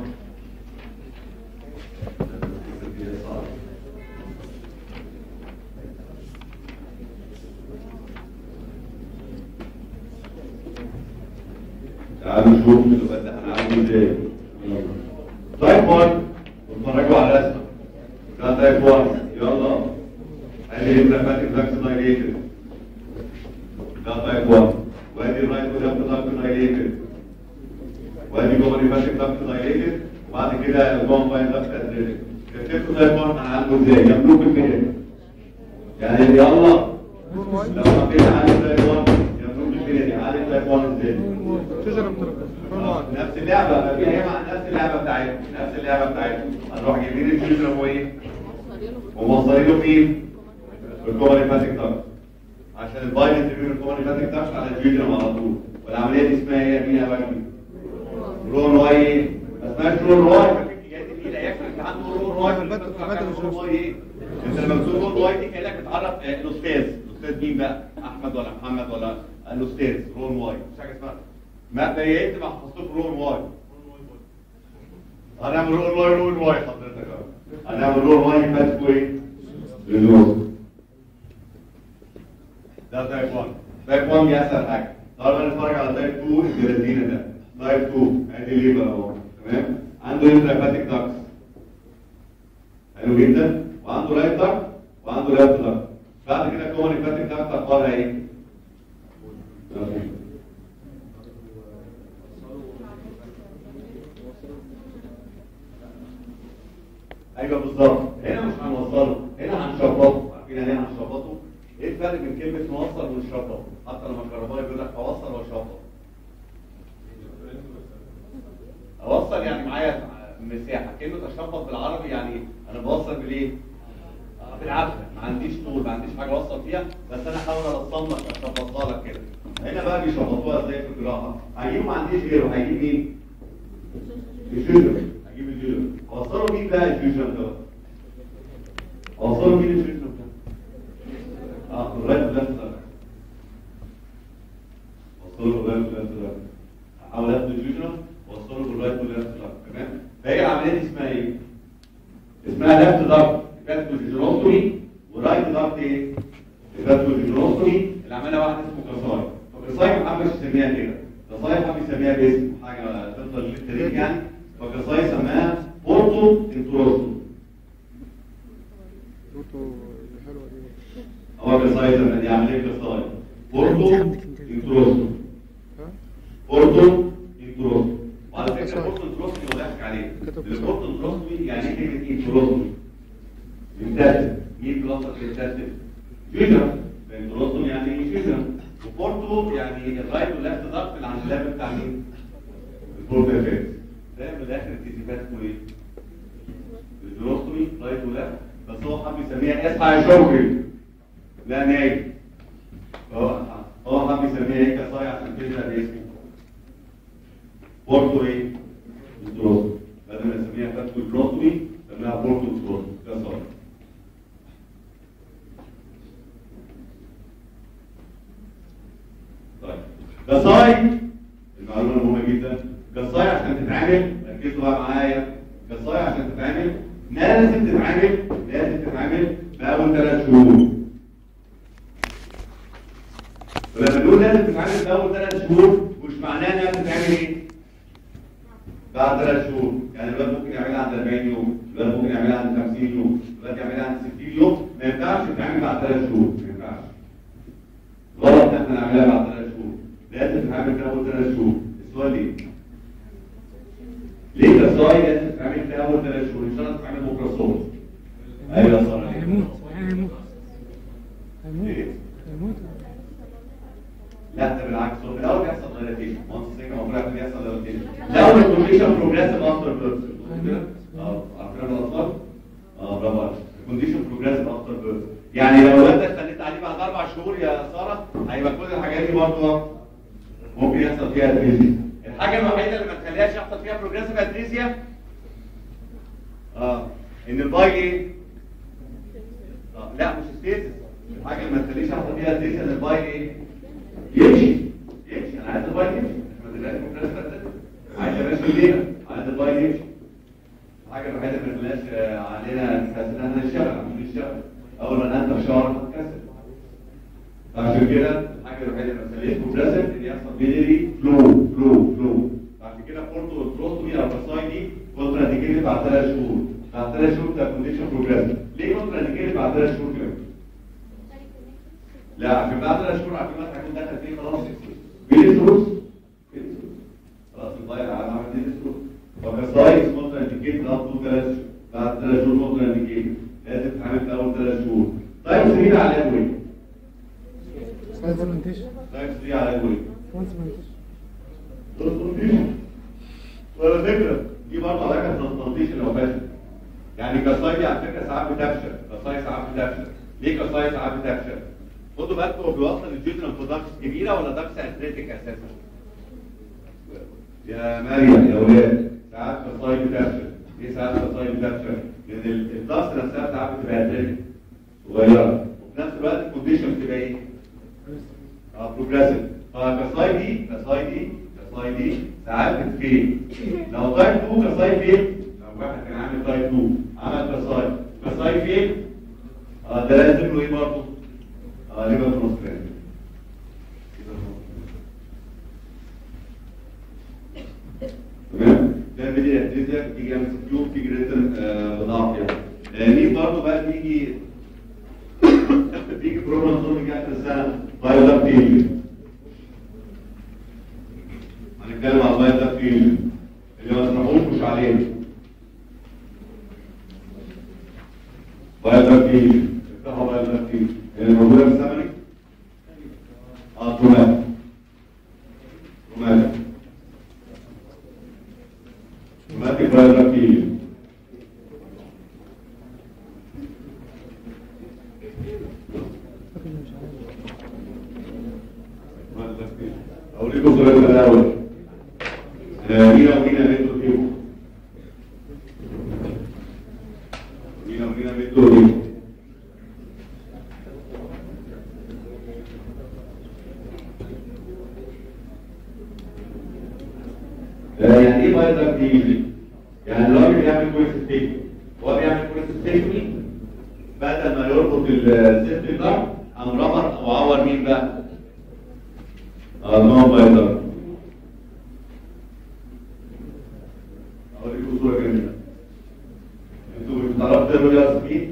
تعالوا نشوف الواد ده هنعالجه ازاي تايب 1 واتفرجوا على الرسمه ده تايب 1 يلا ادي الانترفاتيك فاكس دايليتد ده تايب 1 وادي الرايت وليفت داكت دايليتد وادي جوه الفاتيك داكت دايليتد وبعد كده الجوه باين داكت ادريتد كتبتوا تايب 1 هنعالجه ازاي يملوك الميدل يعني يلا لو حبيت اعالج تايب 1 يملوك الميدل يعالج تايب 1 ازاي شجرة نفس اللعبه ما فيها هي مع نفس اللعبه بتاعتنا نفس اللعبه بتاعتنا هنروح جايبين الفيوجن هو ايه وموصلينه فين بالكومانيفاتيك تاكس عشان الباينت بين الكومانيفاتيك تاكس على الفيوجن على طول والعمليه دي اسمها ايه مين يا بني رون واي ما اسمهاش رون واي فاكر جاي تقيل ياكل انت عنده رون واي رون واي ايه انت لما بتقول رون واي دي كانك بتعرف آه، الاستاذ الاستاذ مين بقى احمد ولا محمد ولا الاستاذ رون واي مش حاجه اسمها ما بيت ما حفظتوش رول واي هنعمل رول واي رول واي حضرتك أهو. هنعمل رول واي فات ايه للنص ده تايب 1 تايب 1 دي اسهل حاجه طبعا نتفرج على تايب 2 الجلاتين ده تايب 2 ادي ليبر اهو تمام عنده انترافاتيك داكس حلو جدا وعنده رايت داكت وعنده ليفت داكت بعد كده كومن انفاتيك داكت اخبارها ايه؟ ايوه بالظبط هنا مش هنوصله هنا هنشبطه عارفين يعني ايه هنشبطه ايه الفرق بين كلمه نوصل ونشبط حتى لما الكهربائي بيقول لك اوصل واشبط اوصل يعني معايا مساحه كلمه اشبط بالعربي يعني انا بوصل بالايه آه، بالعافيه ما عنديش طول ما عنديش حاجه اوصل فيها بس انا احاول ارسم لك اشبطها لك كده هنا بقى بيشبطوها ازاي في الجراحه هجيب ما عنديش غيره هجيب مين الفيوجن هجيب الفيوجن اوصله مين بقى الفيوجن ده اوصله مين الفيوجن ده اه الرايت ليفت اوصله الرايت ليفت احاول اخد الفيوجن واوصله بالرايت والليفت تمام فهي العمليه دي اسمها ايه اسمها ليفت دارت فاتوجينوستومي ورايت دارت ايه فاتوجينوستومي اللي عملها واحد اسمه كرساي فكرساي ما حبش يسميها كده طفل للتاريخ يعني فكساي سماها بورتو انتروستو صوته حلوه دي هو كساي سماها دي عمليه كساي بورتو انتروستو ها بورتو انتروستو وعلى فكره بورتو انتروستو اللي ضحك عليه لان بورتو انتروستو يعني ايه كلمه انتروستو يمتثل مين بلس يمتثل فيجن انتروستو يعني فيجن وبورتو يعني الرايت والليفت ضغط اللي عند الليفل بتاع مين؟ البورتو افكت ده من الاخر التزييفات اسمه ايه؟ الدروستومي رايت وليفت بس هو حب يسميها اصحى يا شوكي لا نايم هو هو حب يسميها ايه كصايع عشان كده باسمه بورتو ايه؟ الدروستومي بدل ما يسميها فاتو الدروستومي سميها بورتو الدروستومي كصايع طيب كصاي المعلومه المهمه جدا كصاي عشان تتعامل ركزوا بقى معايا كصاي عشان تتعامل لازم تتعامل لازم تتعامل باول ثلاث شهور ولما نقول لازم تتعامل باول ثلاث شهور مش معناه انها بتتعمل ايه؟ بعد ثلاث شهور يعني الواد ممكن يعملها عند 40 يوم الواد ممكن يعملها عند 50 يوم الواد يعملها عند 60 يوم ما ينفعش تتعامل بعد ثلاث شهور ما ينفعش غلط ان احنا نعملها بعد ثلاث شهور لازم تتعامل في اول ثلاث شهور السؤال ليه؟ ليه كصاي لازم تتعامل في اول ثلاث شهور ان شاء الله تتعامل بكره الصبح ايوه يا ساره هيموت هيموت هيموت إيه؟ هيموت لا ده بالعكس هو في الاول بيحصل دايلاتيشن وانس سيكا المفروض بيحصل دايلاتيشن لو الكونديشن بروجريسيف افتر بيرث اه عارفين الاطفال اه برافو عليك الكونديشن بروجريسيف افتر بيرث يعني لو انت استنيت عليه بعد اربع شهور يا ساره هيبقى كل الحاجات دي برضه ممكن يحصل فيها اتريزيا الحاجه الوحيده اللي ما تخليهاش يحصل فيها بروجريسيف اتريزيا اه ان الباي ايه؟ آه، لا مش ستيتس الحاجه اللي ما تخليش يحصل فيها اتريزيا ان الباي ايه؟ يمشي يمشي انا عايز الباي يمشي ما تبقاش مكرسه عايز امشي ليها عايز الباي يمشي الحاجه الوحيده اللي ما تخليهاش آه، علينا نحس ان احنا نشتغل مش نشتغل اول ما ننتج شهر هنتكسر عشان كده الحاجه الوحيده اللي ما تخليش بروجريسيف ان يحصل بيلري فلو فلو فلو عشان كده بورتو والتروستومي او البصاي دي كونترا انديكيتد بعد ثلاث شهور بعد ثلاث شهور بتبقى كونديشن بروجريسيف ليه كونترا انديكيتد بعد ثلاث شهور كده؟ لا عشان بعد ثلاث شهور عارفين مثلا هيكون دخل فيه خلاص بيلستروس خلاص الضايع عمل بيلستروس فكسايز كونترا انديكيتد اب تو ثلاث بعد ثلاث شهور كونترا انديكيتد لازم تتعامل في اول ثلاث شهور طيب سرير على ايه؟ ترانسبلانتيشن طيب سرير على ايه؟ ترانسبلانتيشن وعلى فكره دي برضه علاقه ترانسبلانتيشن لو فاشل يعني كساي دي على فكره ساعات بتفشل كساي ساعات بتفشل ليه كساي ساعات بتفشل خدوا بالكم هو بيوصل الجدران برودكتس كبيره ولا دكس اتليتيك اساسا يا مريم يا ولاد ساعات كساي بتفشل ليه ساعات كساي بتفشل لان الدكس نفسها ساعات بتبقى اتليتيك صغيره وفي نفس الوقت الكونديشن بتبقى ايه؟ اه بروجريسيف فكساي دي كساي دي كساي دي ساعات بتفيل لو تايب 2 كساي فيل لو واحد كان عامل تايب 2 عمل كساي كساي فيل اه ده لازم له ايه برضه؟ اه ليفر ترانسبلانت تمام ده بدي اديتك تيجي ام سي كيو تيجي ريتن بضعف يعني مين برضه بقى بيجي بيجي بروجرام زون جاي في السنه بايولاب تيجي هنتكلم على البايولاب تيجي اللي ما تسمعوش مش علينا بايولاب تيجي افتحوا بايولاب تيجي اللي موجوده في السمنك اه ترومات ترومات تروماتيك بايولاب تيجي أوريكم صورة الأول مينا ومينا بنتو تيو مينا ومينا بنتو تيو يعني ايه بايظه بتيجي؟ يعني الراجل بيعمل كويس ستيك هو بيعمل كويس ستيك بدل ما يربط السيستم ده قام ربط او عور مين بقى؟ اه نوع بايظه صوره جميله انتوا بتعرفوا تعملوا ايه يا سبيل؟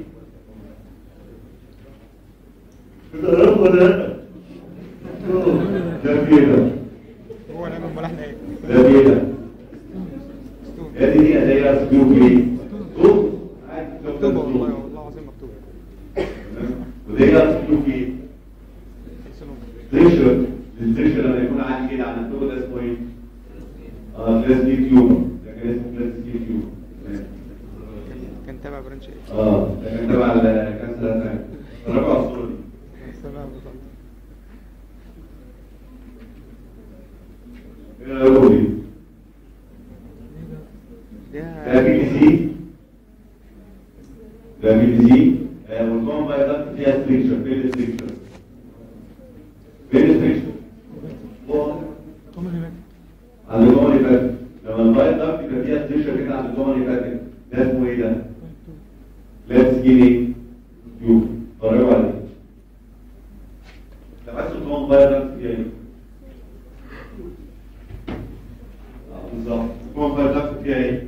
بتعرفوا ولا لا؟ ده كده هو نعمل امال احنا ايه؟ ده كده هذه دي اداه سبيل ايه؟ طوب عادي مكتوبة والله والله العظيم مكتوبة ودي سبيل ايه؟ بريشر البريشر لما يكون عالي كده عن الطول ده اسمه ايه؟ اه كلاس دي تيومر ده كان اسمه كلاس دي تيومر كان تابع برانش ايه؟ اه ده كان تبع الكانسر الثاني رابع الصوره دي تمام بالظبط ايه رايكم دي؟ ده بي بي سي ده بي بي سي والكون بايضات فيها ستريكشر فين ستريكشر فين ستريكشر كم اللي مات؟ عند الجمل اللي فاتت لما البايض ده يبقى فيها ستريكشر كده عند الجمل اللي فاتت ده اسمه ايه ده؟ لابس جيني يو ضربوا عليه ده بس الجمل بايض ده فيها ايه؟ اه بالظبط الجمل بايض ده فيها ايه؟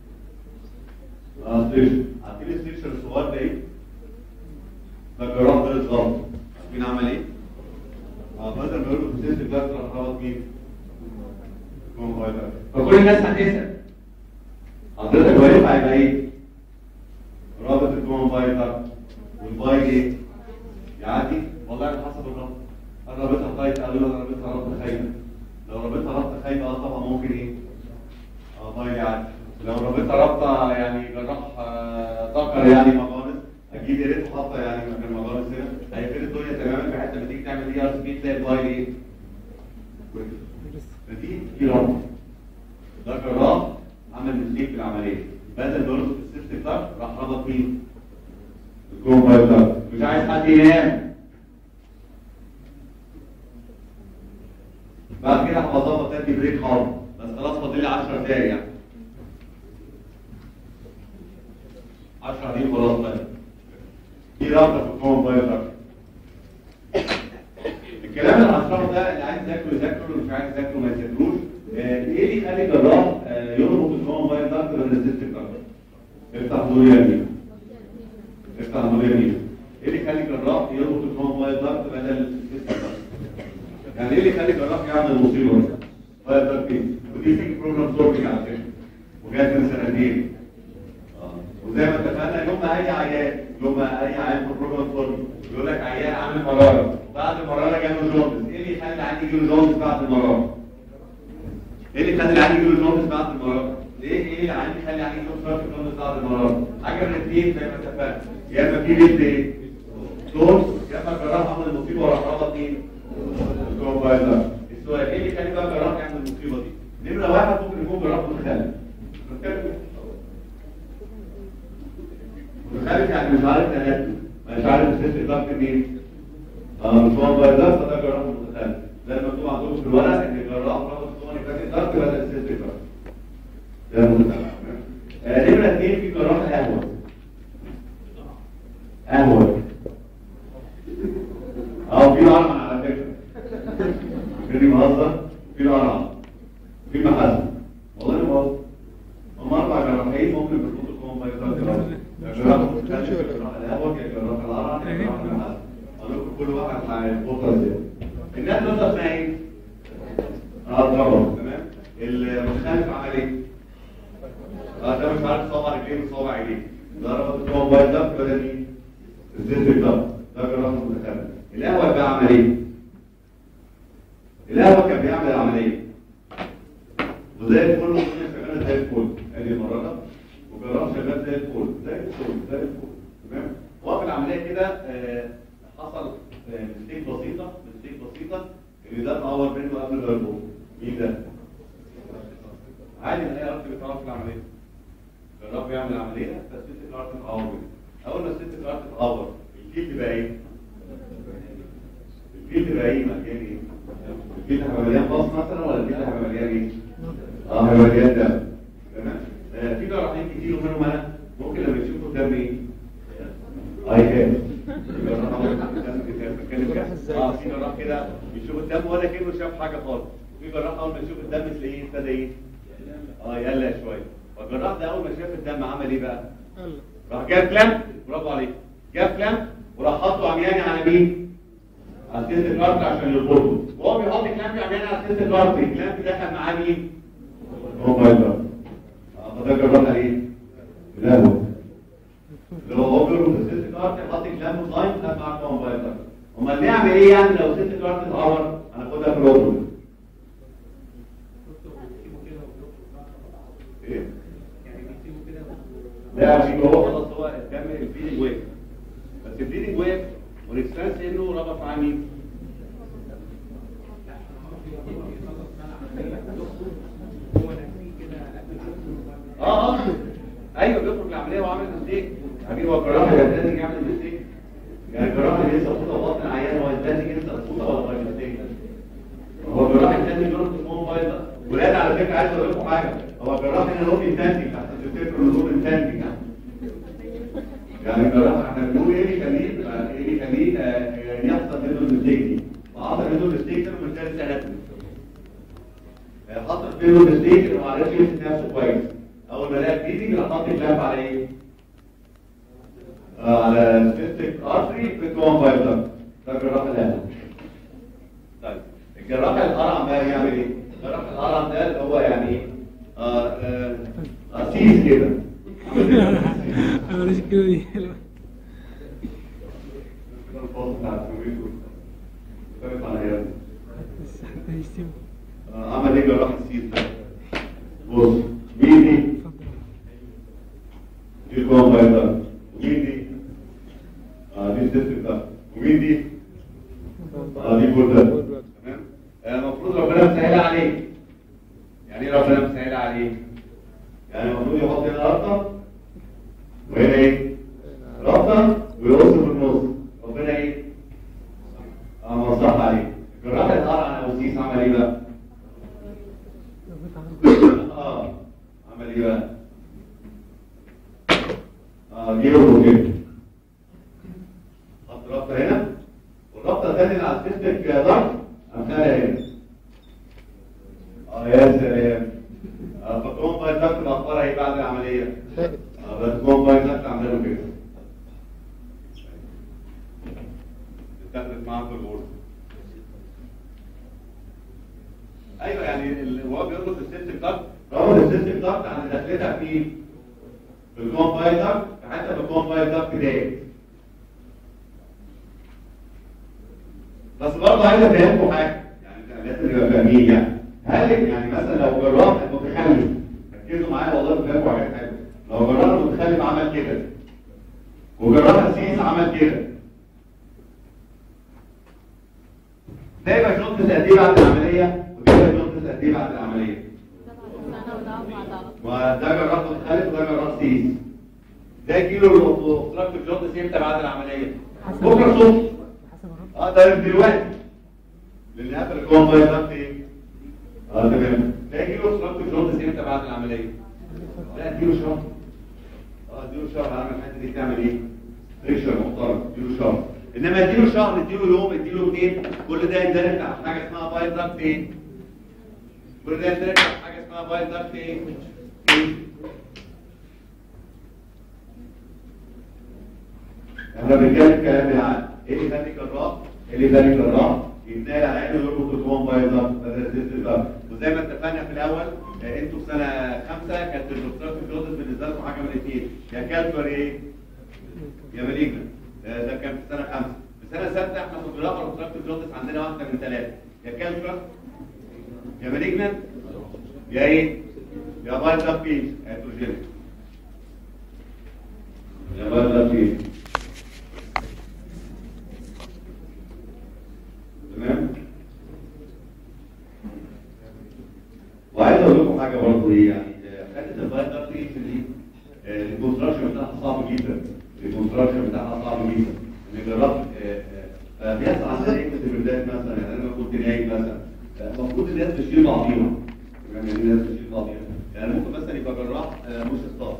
اه ستريكشر عارفين الستريكشر الصغير ده ايه؟ ده جراح ده الغلط عارفين عمل ايه؟ اه بدل ما يقولوا في السيستم ده راح ربط مين؟ الجمل بايض ده فكل الناس هتسال حضرتك واقف هيبقى ايه؟ رابط الجمل بايض ده والبايض ايه؟ يعدي والله على حسب الربط انا رابطها خايف قالوا لي انا رابطها ربط خايفه لو رابطها ربط خايفه اه طبعا ممكن ايه؟ اه بايض يعدي لو رابطها رابطه يعني جراح آه، ذكر يعني مغانس اكيد يا ريت حاطه يعني مكان مغانس هنا هيفرد الدنيا تماما بحيث لما تيجي تعمل اي ار سي تلاقي البايض ايه؟ فدي في ربط ده جراح عمل مستيك في العمليه بدل ما يربط السيستم ده راح ربط مين؟ الجون بايض ده مش عايز حد ينام بعد كده هبقى اظبط تدي بريك خالص بس خلاص فاضل لي 10 دقايق يعني 10 دقايق خلاص بقى دي رابطه في الجون بايض ده الكلام اللي هشرحه ده اللي عايز يذاكره يذاكره اللي مش عايز يذاكره ما يذاكروش آه، ايه اللي يخلي جراح آه، يربط الجون بايض ده بدل السيستم ده افتح دور يمين افتح دور يمين ايه اللي يخلي جراح يربط الجون بايض ده بدل السيستم ده يعني ايه اللي يخلي جراح يعمل المصيبه دي؟ بايض ده فين ودي في بروجرام سورتنج على فكره وجات من سنتين وزي ما اتفقنا يوم ما اي عيان يوم ما اي عيان في بروجرام سورتنج يقول لك عيان عامل مراره بعد المراره جاله جوندس ايه اللي يخلي العيان يجي له جوندس بعد المراره؟ ايه اللي يخلي العيان يجي له جوندس بعد المراره؟ ليه ايه اللي العيان يخلي العيان يجي له جوندس بعد المراره؟ حاجه من الاثنين زي ما اتفقنا يا اما في بيت ايه؟ سورس يا اما الجراح عمل المصيبه وراح ربط مين؟ الكومبايلر السؤال ايه اللي يخلي بقى الجراح يعمل المصيبه دي؟ نمره واحد ممكن يكون جراح متخلف متخلف متخلف يعني مش عارف تنفس مش عارف السيستم ضغط مين؟ اه مش هو بايلر فده جراح متخلف زي ما مكتوب عندكم في الورق ان الجراح ربط الصواني فاتت ضغط بدل السيستم ضغط ده متخلف آه، نمره اثنين في جراح اهون اهون اه في عرم على فكره في مهزر في عرم في محزن والله ما بهزر هم اربع جراحين ممكن بيربطوا الكوم بايظات يا جراح مختلف يا جراح الهواء يا جراح العرم يا جراح المحزن اقول لكم كل واحد هيظبطها ازاي الناس دول اسمها ايه؟ اه طبعا تمام المختلف عمل ايه؟ اه ده مش عارف صوابع رجليه من صوابع ايديه ده ربط الكوم بايظات بدل مين؟ الزيت ده ده جراح متخلف القهوه بقى عمل ايه؟ القهوه كان بيعمل عمليه وزي الفل والدنيا شغاله زي الفل ادي المره وجرام شغال زي الفل زي الفل زي الفل تمام هو في العمليه كده آه، حصل آه، مستيك بسيطه مستيك بسيطه اللي ده اتعور منه قبل ما يربط مين ده؟ عادي الاقي راسي بيتعور في العمليه جرب يعمل عمليه بس الست الارض تتعور منه اول ما الست الارض تتعور الكيل تبقى ايه؟ الفيل تبقى ايه مليان ايه؟ الفيل هيبقى مليان باص مثلا ولا الفيل هيبقى مليان ايه؟ اه هيبقى مليان دم تمام؟ آه، في جراحين كتير ومنهم انا ممكن لما يشوفوا الدم ايه؟ اي كام اه في جراح كده يشوف الدم ولا كانه شاف حاجه خالص وفي جراح اول ما يشوف الدم تلاقيه ابتدى ايه؟ اه يقلق شويه فالجراح ده اول ما شاف الدم عمل ايه بقى؟ قال راح جاب كلام برافو عليك جاب كلام وراح حاطه عمياني على مين؟ على سيلة الارض عشان يربطه وهو بيحط كلام عمياني على سيلة الارض الكلام دخل معاه مين؟ هو بايظر فده جربنا ايه؟ لا هو اللي هو هو بيربط سيلة الارض يحط كلام وصايم خد معاه هو بايظر امال نعمل ايه يعني لو سيلة الارض اتعور؟ هناخدها في الأردن ايه؟ لا عشان هو خلاص هو كمل البليدنج ويف بس البليدنج ويف والاكسبانس انه ربط مع مين؟ اه اه ايوه بيخرج العمليه وعامل مستيك حبيبي هو الجراح لازم يعمل مستيك يعني الجراح اللي لسه فوطه بطن العيان هو لازم ينسى الفوطه ولا باي مستيك هو الجراح الثاني بيربط اسمه بايظه ولاد على فكره عايز اقول لكم حاجه هو الجراح هنا روبي تانتي عشان تفتكروا ان روبي تانتي يعني يعني الجراح احنا بنقول ايه اللي يخليه آه، ايه اللي يخليه آه، يحصل منه المستيك دي وحصل منه المستيك ده من ثلاث سنوات حصل منه المستيك انه ما عرفش يمسك نفسه كويس اول ما لقى بليدنج راح حاطط كلاب على ايه؟ آه، على سبيستيك ارتري في الكوان بايزر ده الجراح الان طيب الجراح القرع بقى يعمل ايه؟ الجراح القرع ده اللي هو يعني ايه؟ آه، آه، قسيس كده انا ماليش كده دي الفاظ بتاع الكمبيوتر مختلف عن ايام بس حتى يشتم آه، عمل ايه جراح السيس ده؟ بص مين دي؟ اتفضل دي الكوان بايزر ومين دي؟ اه دي السيستم ده ومين دي؟ اه دي بوردر تمام آه، المفروض ربنا مسهل عليه يعني ايه ربنا مسهل عليه يعني المفروض يحط هنا رابطه وهنا ايه رابطه ويقص في النص ربنا ايه اه مصلحة عليه الجراح اللي قرع عن اوسيس عمل ايه بقى اه عمل ايه بقى اه جيبه كده حط رابطه هنا والرابطه الثانيه اللي على السيستك ضغط امثالها هنا اه يا سلام اه فتقوم باي ضغط الاخبار ايه بعد العمليه اه بس تقوم باي ضغط عامله له كده تتاخد معاه في الغرفه ايوه يعني ال- وهو بيربط السيستم ضغط ربط السيستم ضغط عن دخلتها في في الكومبايلر حتى في الكومبايلر دايت بس برضه عايز افهمكم حاجه يعني لازم نبقى فاهمين يعني هل يعني مثلا لو جراح متخلف ركزوا معايا والله بفهمكم حاجات حلوه لو جراح متخلف عمل كده وجراح السيس عمل كده ده يبقى شنطه قد ايه بعد العمليه وده يبقى شنطه قد ايه بعد العمليه وده جراح متخلف وده جراح سيس ده كيلو الاوبستراكتيف جوندس امتى بعد العمليه بكره الصبح حسب الرب اه ده دلوقتي لان قبل الكون باي ضغط ايه اه تمام ده كيلو اوبستراكتيف جوندس امتى بعد العمليه لا اديله شهر اه اديله شهر عامل الحته دي تعمل ايه ريشر محترم اديله شهر انما اديله شهر اديله يوم اديله اثنين كل ده يندرج تحت حاجه اسمها باي ضغط ايه كل ده يندرج تحت حاجه اسمها باي ضغط ايه إيه؟ احنا بنتكلم كلام العقل ايه اللي ثاني جراح ايه اللي ثاني جراح يتنقل على عينه ويربط الكوم بايظه بدل السيستم ده وزي ما اتفقنا في الاول آه، انتوا في سنه خمسه كانت الدكتوراه في الجوزس بالنسبه لكم حاجه من الاثنين يا كالفر ايه يا مالجنا ده كان في سنه خمسه في سنه سته احنا في الجراحه والدكتوراه في الجوزس عندنا واحده من ثلاثه يا كالفر يا مالجنا يا ايه يا بايظه بيج هيدروجينيك يا بايظه بيج تمام وعايز اقول لكم حاجه برضه ايه يعني آه، حته الفايت ده في دي آه، الكونستراكشن بتاعها صعب جدا الكونستراكشن بتاعها صعب جدا ان جربت آه، بيحصل عندنا ايه في البلدات مثلا يعني انا كنت نايم مثلا آه، المفروض الناس تشيل بعضيها يعني الناس تشيل بعضيها يعني ممكن مثلا يبقى جراح آه، مش ستاف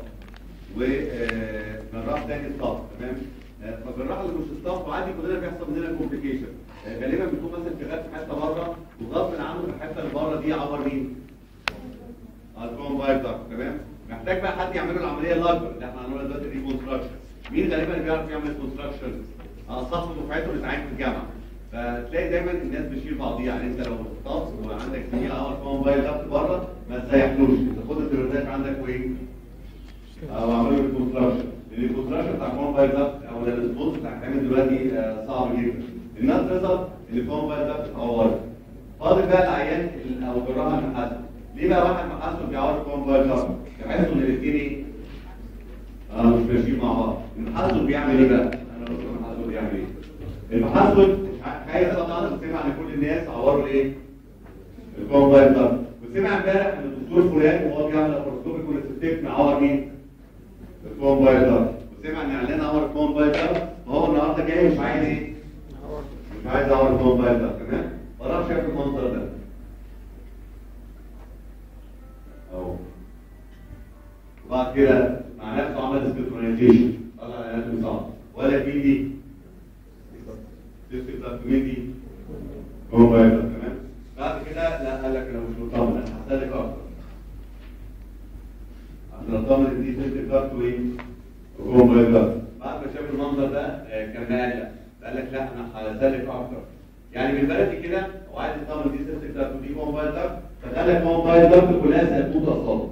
وجراح تاني ستاف تمام آه، فالجراح اللي مش ستاف وعادي كلنا بيحصل مننا كومبليكيشن غالبا بيكون مثلا شغال في حته بره وغصب عنه الحته اللي بره دي عبر مين؟ الكون بايزر تمام؟ محتاج بقى حد يعمل له العمليه الاكبر اللي احنا هنقولها دلوقتي ريكونستراكشن مين غالبا بيعرف يعمل كونستراكشن اه صف دفعته اللي اتعين في الجامعه فتلاقي دايما الناس بتشيل بعضيها يعني انت لو طاس وعندك سنين اور في موبايل لابت بره ما تسيحلوش تاخد التليفونات عندك وايه او اعملوا ريكونستراكشن الريكونستراكشن بتاع الموبايل لابت او السبوت بتاع الكلام دلوقتي آه، صعب جدا الناس تظهر ان الموبايل لابت اتعورت فاضل بقى العيان ال- او الجراحه المحاسبه ليه بقى واحد محاسب بيعور الموبايل لابت تحسوا ان الاثنين ايه اه مش ماشيين مع بعض المحاسب بيعمل ايه بقى انا قلت المحاسب بيعمل ايه المحاسب خايف طبعا وسمع ان كل الناس عوروا ايه الكومبايل ده وسمع امبارح ان الدكتور فلان وهو بيعمل لاباروسكوبيك وليستيك معور مين الكومبايل ده وسمع ان اعلان عور الكومبايل ده وهو النهارده جاي مش عايز ايه مش عايز اعور الكومبايل ده تمام فراح شاف المنظر ده اهو وبعد كده مع نفسه عمل سكترونيزيشن طلع الاناتومي صح ولا في دي تفتح دوكيومنتي هو بايظ تمام بعد كده لا قال لك انا مش مطمن انا هسالك اكتر عشان اطمن ان دي تفتح كارت وايه وهو بايظ بعد ما شاف المنظر ده آه، كان مقلق قال لك لا انا هسالك اكتر يعني بالبلدي كده هو عايز يطمن دي تفتح كارت ودي هو بايظ فقال لك هو بايظ كلها سيكون اصابه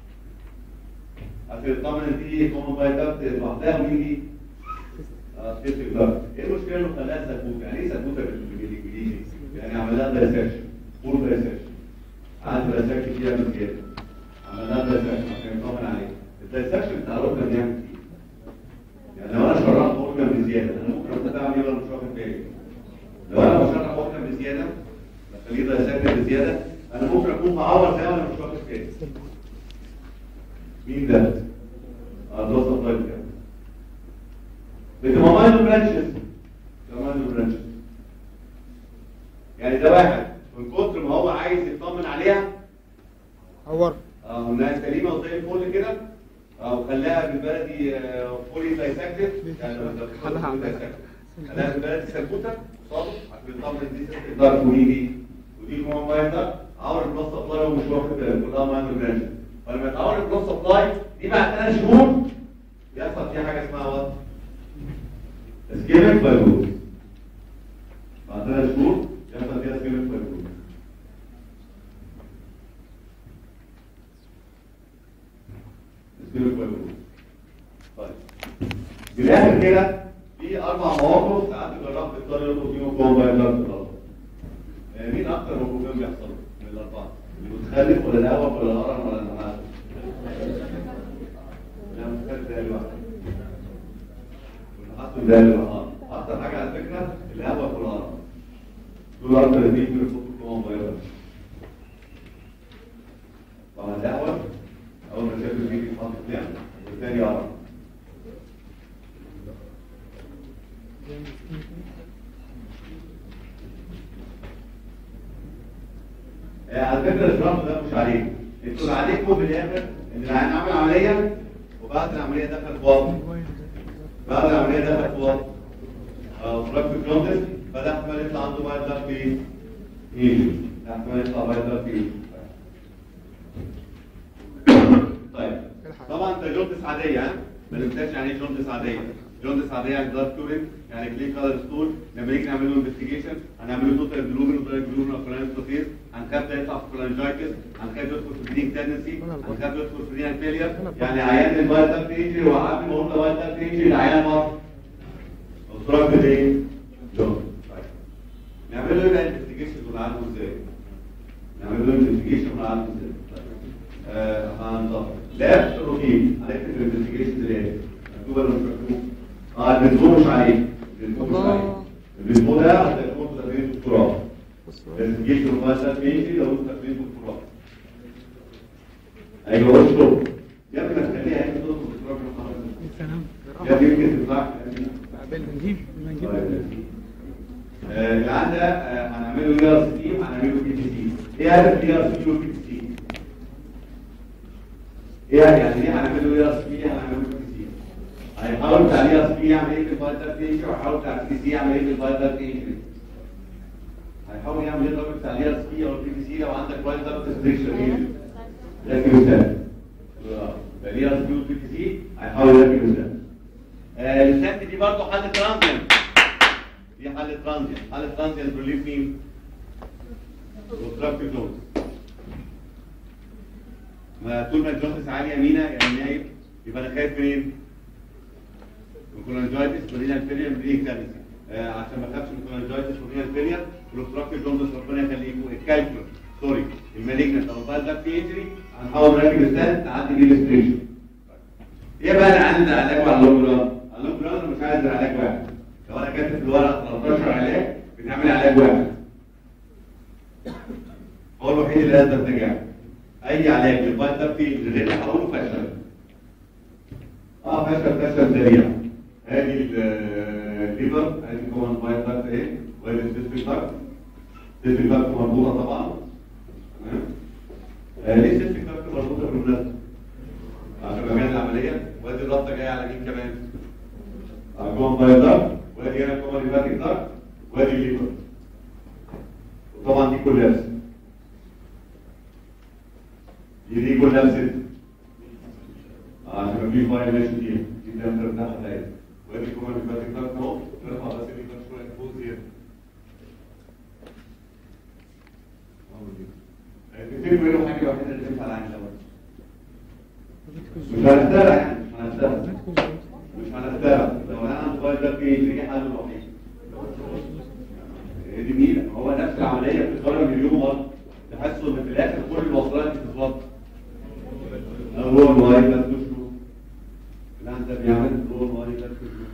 عشان يطمن ان دي هو بايظ لوحدها ومين دي سيفتي كلاب ايه المشكله انه خلاها سكوت يعني ايه سكوته بالانجليزي يعني عمل لها دايسكشن فول دايسكشن عمل دايسكشن فيها من كده عمل لها دايسكشن عشان يطمن عليه الدايسكشن بتاع الاورجن بيعمل ايه يعني لو انا شرحت اورجن بزياده انا ممكن ابدا اعمل ايه وانا مش واخد بالي لو انا بشرح اورجن بزياده بخليه دايسكشن بزياده انا ممكن اكون معور زي وانا مش واخد بالي مين ده؟ اه ده وسط طيب كده بتبقى ماينو برانشز ماينو برانشز يعني ده واحد من كتر ما هو عايز يطمن عليها عور اه انها سليمه وزي الفل كده اه وخلاها بالبلدي فولي دايسكتد يعني لو خلاها عندها. خلاها بالبلدي سلكوته صادق عشان يطمن دي تقدر ودي دي ودي كمان ماينو عور البلس سبلاي ومش واخد باله كلها ماينو برانشز فلما تعور البلس سبلاي دي بعد ثلاث شهور يحصل فيها حاجه اسمها وات اسكيميك فايبروز بعد ثلاث شهور يحصل فيها اسكيميك فايبروز اسكيميك فايبروز طيب في الاخر كده في اربع مواقف ساعات الجراح بيضطر يطلب فيهم كومبايلر في الارض مين اكتر هيموجلوبين بيحصل من الاربعه؟ المتخلف ولا الهواء ولا الهرم ولا النحاس؟ لا متخلف ده لوحده والحصل ده الوهار اكتر حاجه على فكره الهواء والهرم دول اكتر اثنين بيرفضوا كلهم فيروس طبعا الهواء اول ما شاف الفيديو يتحط بتاعه والثاني هرم آه، على فكره الشرط ده مش عليكم انتوا اللي عليكم في الاخر ان العيان عمل عمليه وبعد العمليه دخل في وضع بعد العمليه دخل في وضع فراك في كلونتس فده احتمال يطلع عنده بايت لاك في ايجي ده احتمال يطلع بايت لاك في ايجي طيب طبعا ده جوندس عاديه ها ما ننساش يعني ايه جوندس عاديه جوندس عاديه يعني بلاد كورين يعني كلين كلر ستول لما نيجي نعمل له انفستيجيشن هنعمل له توتال جلومين وتوتال جلومين وفلان ستوفيز هنخاف ده يطلع في فلانجايتس هنخاف يدخل في بلينك تندنسي هنخاف يدخل في ريال فيلير يعني عيان البايت لاك تيجي وقبل ما اقول له بايت لاك تيجي العيان مر وصراحه ايه؟ جوندس طيب نعمل له ايه بقى انفستيجيشن ونعالجه ازاي؟ نعمل له انفستيجيشن ونعالجه ازاي؟ آه، هنظبط لاب روتين هنكتب الانفستيجيشن اللي مكتوبه ولا مش مكتوبه؟ اه البنزول مش عليه البنزول مش عليه الله. البنزول ده هتكون تدريب دكتوراه الانفستيجيشن مباشر بيجي لو انت تدريب دكتوراه ايوه هو الشغل يا ابني ما تخليها هي تدخل دكتوراه في المحاضره سلام يا ابني يمكن تطلع بنجيب بنجيب آه، العيان ده آه، هنعمله اي ار سي هنعمله بي تي سي ايه هدف الاي ار سي والبي تي سي؟ ايه يعني ليه هنعمله اي ار سي هنعمله بي تي سي؟ هيحاول بتاع الاي ار سي يعمل ايه في الفايتال تيجي وهيحاول بتاع البي تي سي يعمل ايه في الفايتال تيجي هيحاول يعمل ايه الراجل بتاع الاي ار سي او البي تي سي لو عندك فايتال تستريكشن ده كيوسات ليه سكيو بي تي سي هيحاول يركب السنت آه، السنت دي برضه حل ترانزيانت دي حل ترانزيانت حل ترانزيانت ريليف مين؟ اوبستراكتيف جونز ما طول ما الجونز عاليه يمينه يعني نايم يبقى انا خايف منين؟ من كولونجايتس ورينال فيلير من اكتابسي آه عشان ما اخافش من كولونجايتس ورينال فيلير والاوبستراكتيف جونز ربنا يخليكم الكالكولر سوري المالجنت او البال ده في انجري هنحاول نركب السنت نعدي بيه الاستريشن ايه بقى اللي عندي علاج على اللونج ران؟ على اللونج ران انا مش عايز علاج واحد لو انا كاتب في الورق 13 علاج بنعمل علاج واحد هو الوحيد اللي يقدر نجاح اي علاج للبايت ده فيه غير هقوله فشل اه فشل فشل سريع ادي الليفر ادي كمان بايت ده ايه وادي السيستم داكت السيستم داكت مربوطه طبعا تمام آه، ليه السيستم داكت مربوطه بالمناسبه عشان مكان العمليه وادي الرابطه جايه على مين كمان على كمان بايت داكت وادي هنا كمان ريباتيك داكت وادي الليفر وطبعا دي كلها ست دي دي كلها ست عشان مفيش فايل ماشي فيها دي ده مرتاحه دايما وادي كمان ريباتيك داكت اهو نرفع بس الليفر شويه فوق زياده تفتكر منه حاجه الوحيده اللي تنفع العين ده مش هنخترع يعني مش هنخترع مش هنخترع لو انا عندي فايل ده فيه ليه حل الوحيد هي دي ميزه هو نفس العمليه بتتكرر مليون مره تحسوا ان في الاخر كل الوصلات بتتوصل هو المواعيد لا تشوف لا انت بيعمل هو المواعيد لا تشوف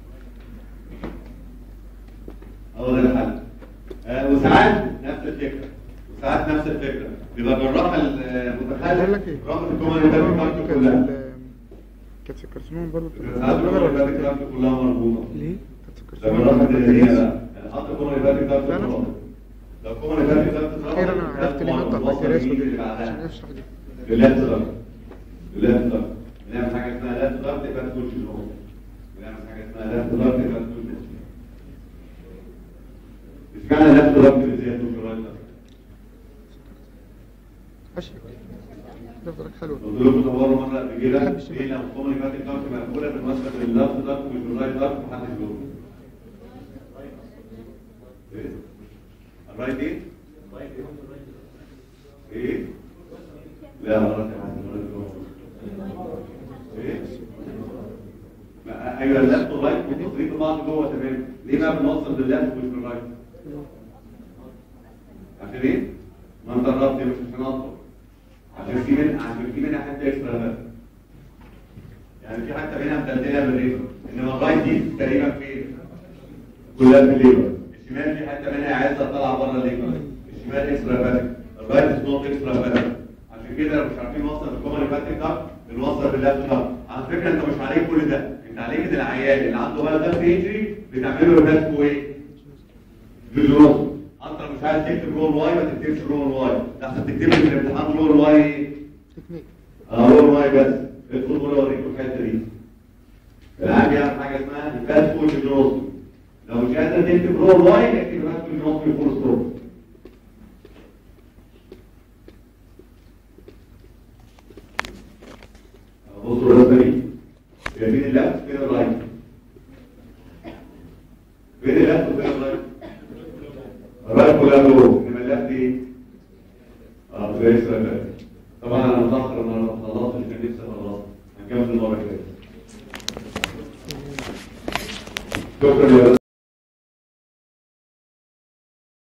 هو ده الحل آه وساعات نفس الفكره وساعات نفس الفكره بيبقى بالراحه بقول المتخلف لك ايه رغم الكومن اللي كلها كانت الكرسوم برضه ساعات الكومن اللي كلها مربوطه ليه؟ كانت ده الكرسوم بالراحه برضه الدنيا كانت بقى يعني حط الكومن اللي فاتت ده لا، لا. لو الكومن اللي فاتت ده اخيرا انا عرفت ليه نقطة البكتيريا اسود عشان يشرح دي اللفت ضغط اللفت ضغط بنعمل حاجه اسمها لفت ضغط يبقى تخش جوه بنعمل حاجه اسمها لفت ضغط يبقى تخش جوه اشمعنى لفت ضغط بالذات مش رايت ضغط اشهر ده درجة حلوة قلت لكم صوروا مره قبل كده ليه لو الكومن اللي فاتت ضغط مقفوله بالمسكه اللفت ضغط مش بالرايت ضغط محدش جوه ايه؟ الرايت ايه؟ ايه؟ لا غلط يا حسن ايه؟ ما- ايوه اللفت والرايت متصلين ببعض جوه تمام ليه بقى بنوصل باللفت مش بالرايت؟ عشان ايه؟ ما انت قربت مش عشان اطول عشان في من عشان في منها حته اكسترا بس يعني في حته منها مدلدله بالريفر انما الرايت دي تقريبا فين؟ كلها في الليفر الشمال في حته منها عايزه طالعه بره الليفر الشمال اكسترا فاتك الرايت از نوت اكسترا فاتك عشان كده لو مش عارفين نوصل بالكومن فاتك ده بنوصل باللفت ده على فكره انت مش عليك كل ده انت عليك ان العيان اللي عنده بقى ده في انجري بتعمل له ريبات ايه؟ بالجروس انت لو مش عايز تكتب رول واي ما تكتبش رول واي احسن تكتب لي في الامتحان رول واي ايه؟ تكنيك اه رول واي بس ادخل جوه اوريكم الحته دي العيان بيعمل حاجه اسمها الفاست فود جروس لو مش قادر تكتب رول واي اكتب الفاست فود جروس في فول ستوب بصوا الرسمه دي شايفين اللفت فين الرايت فين اللفت وفين الرايت الرايت كلها دور انما اللفت ايه اه زي السنه طبعا انا متاخر النهارده خلصت اللي كان نفسي اخلصه هنكمل المره الجايه شكرا يا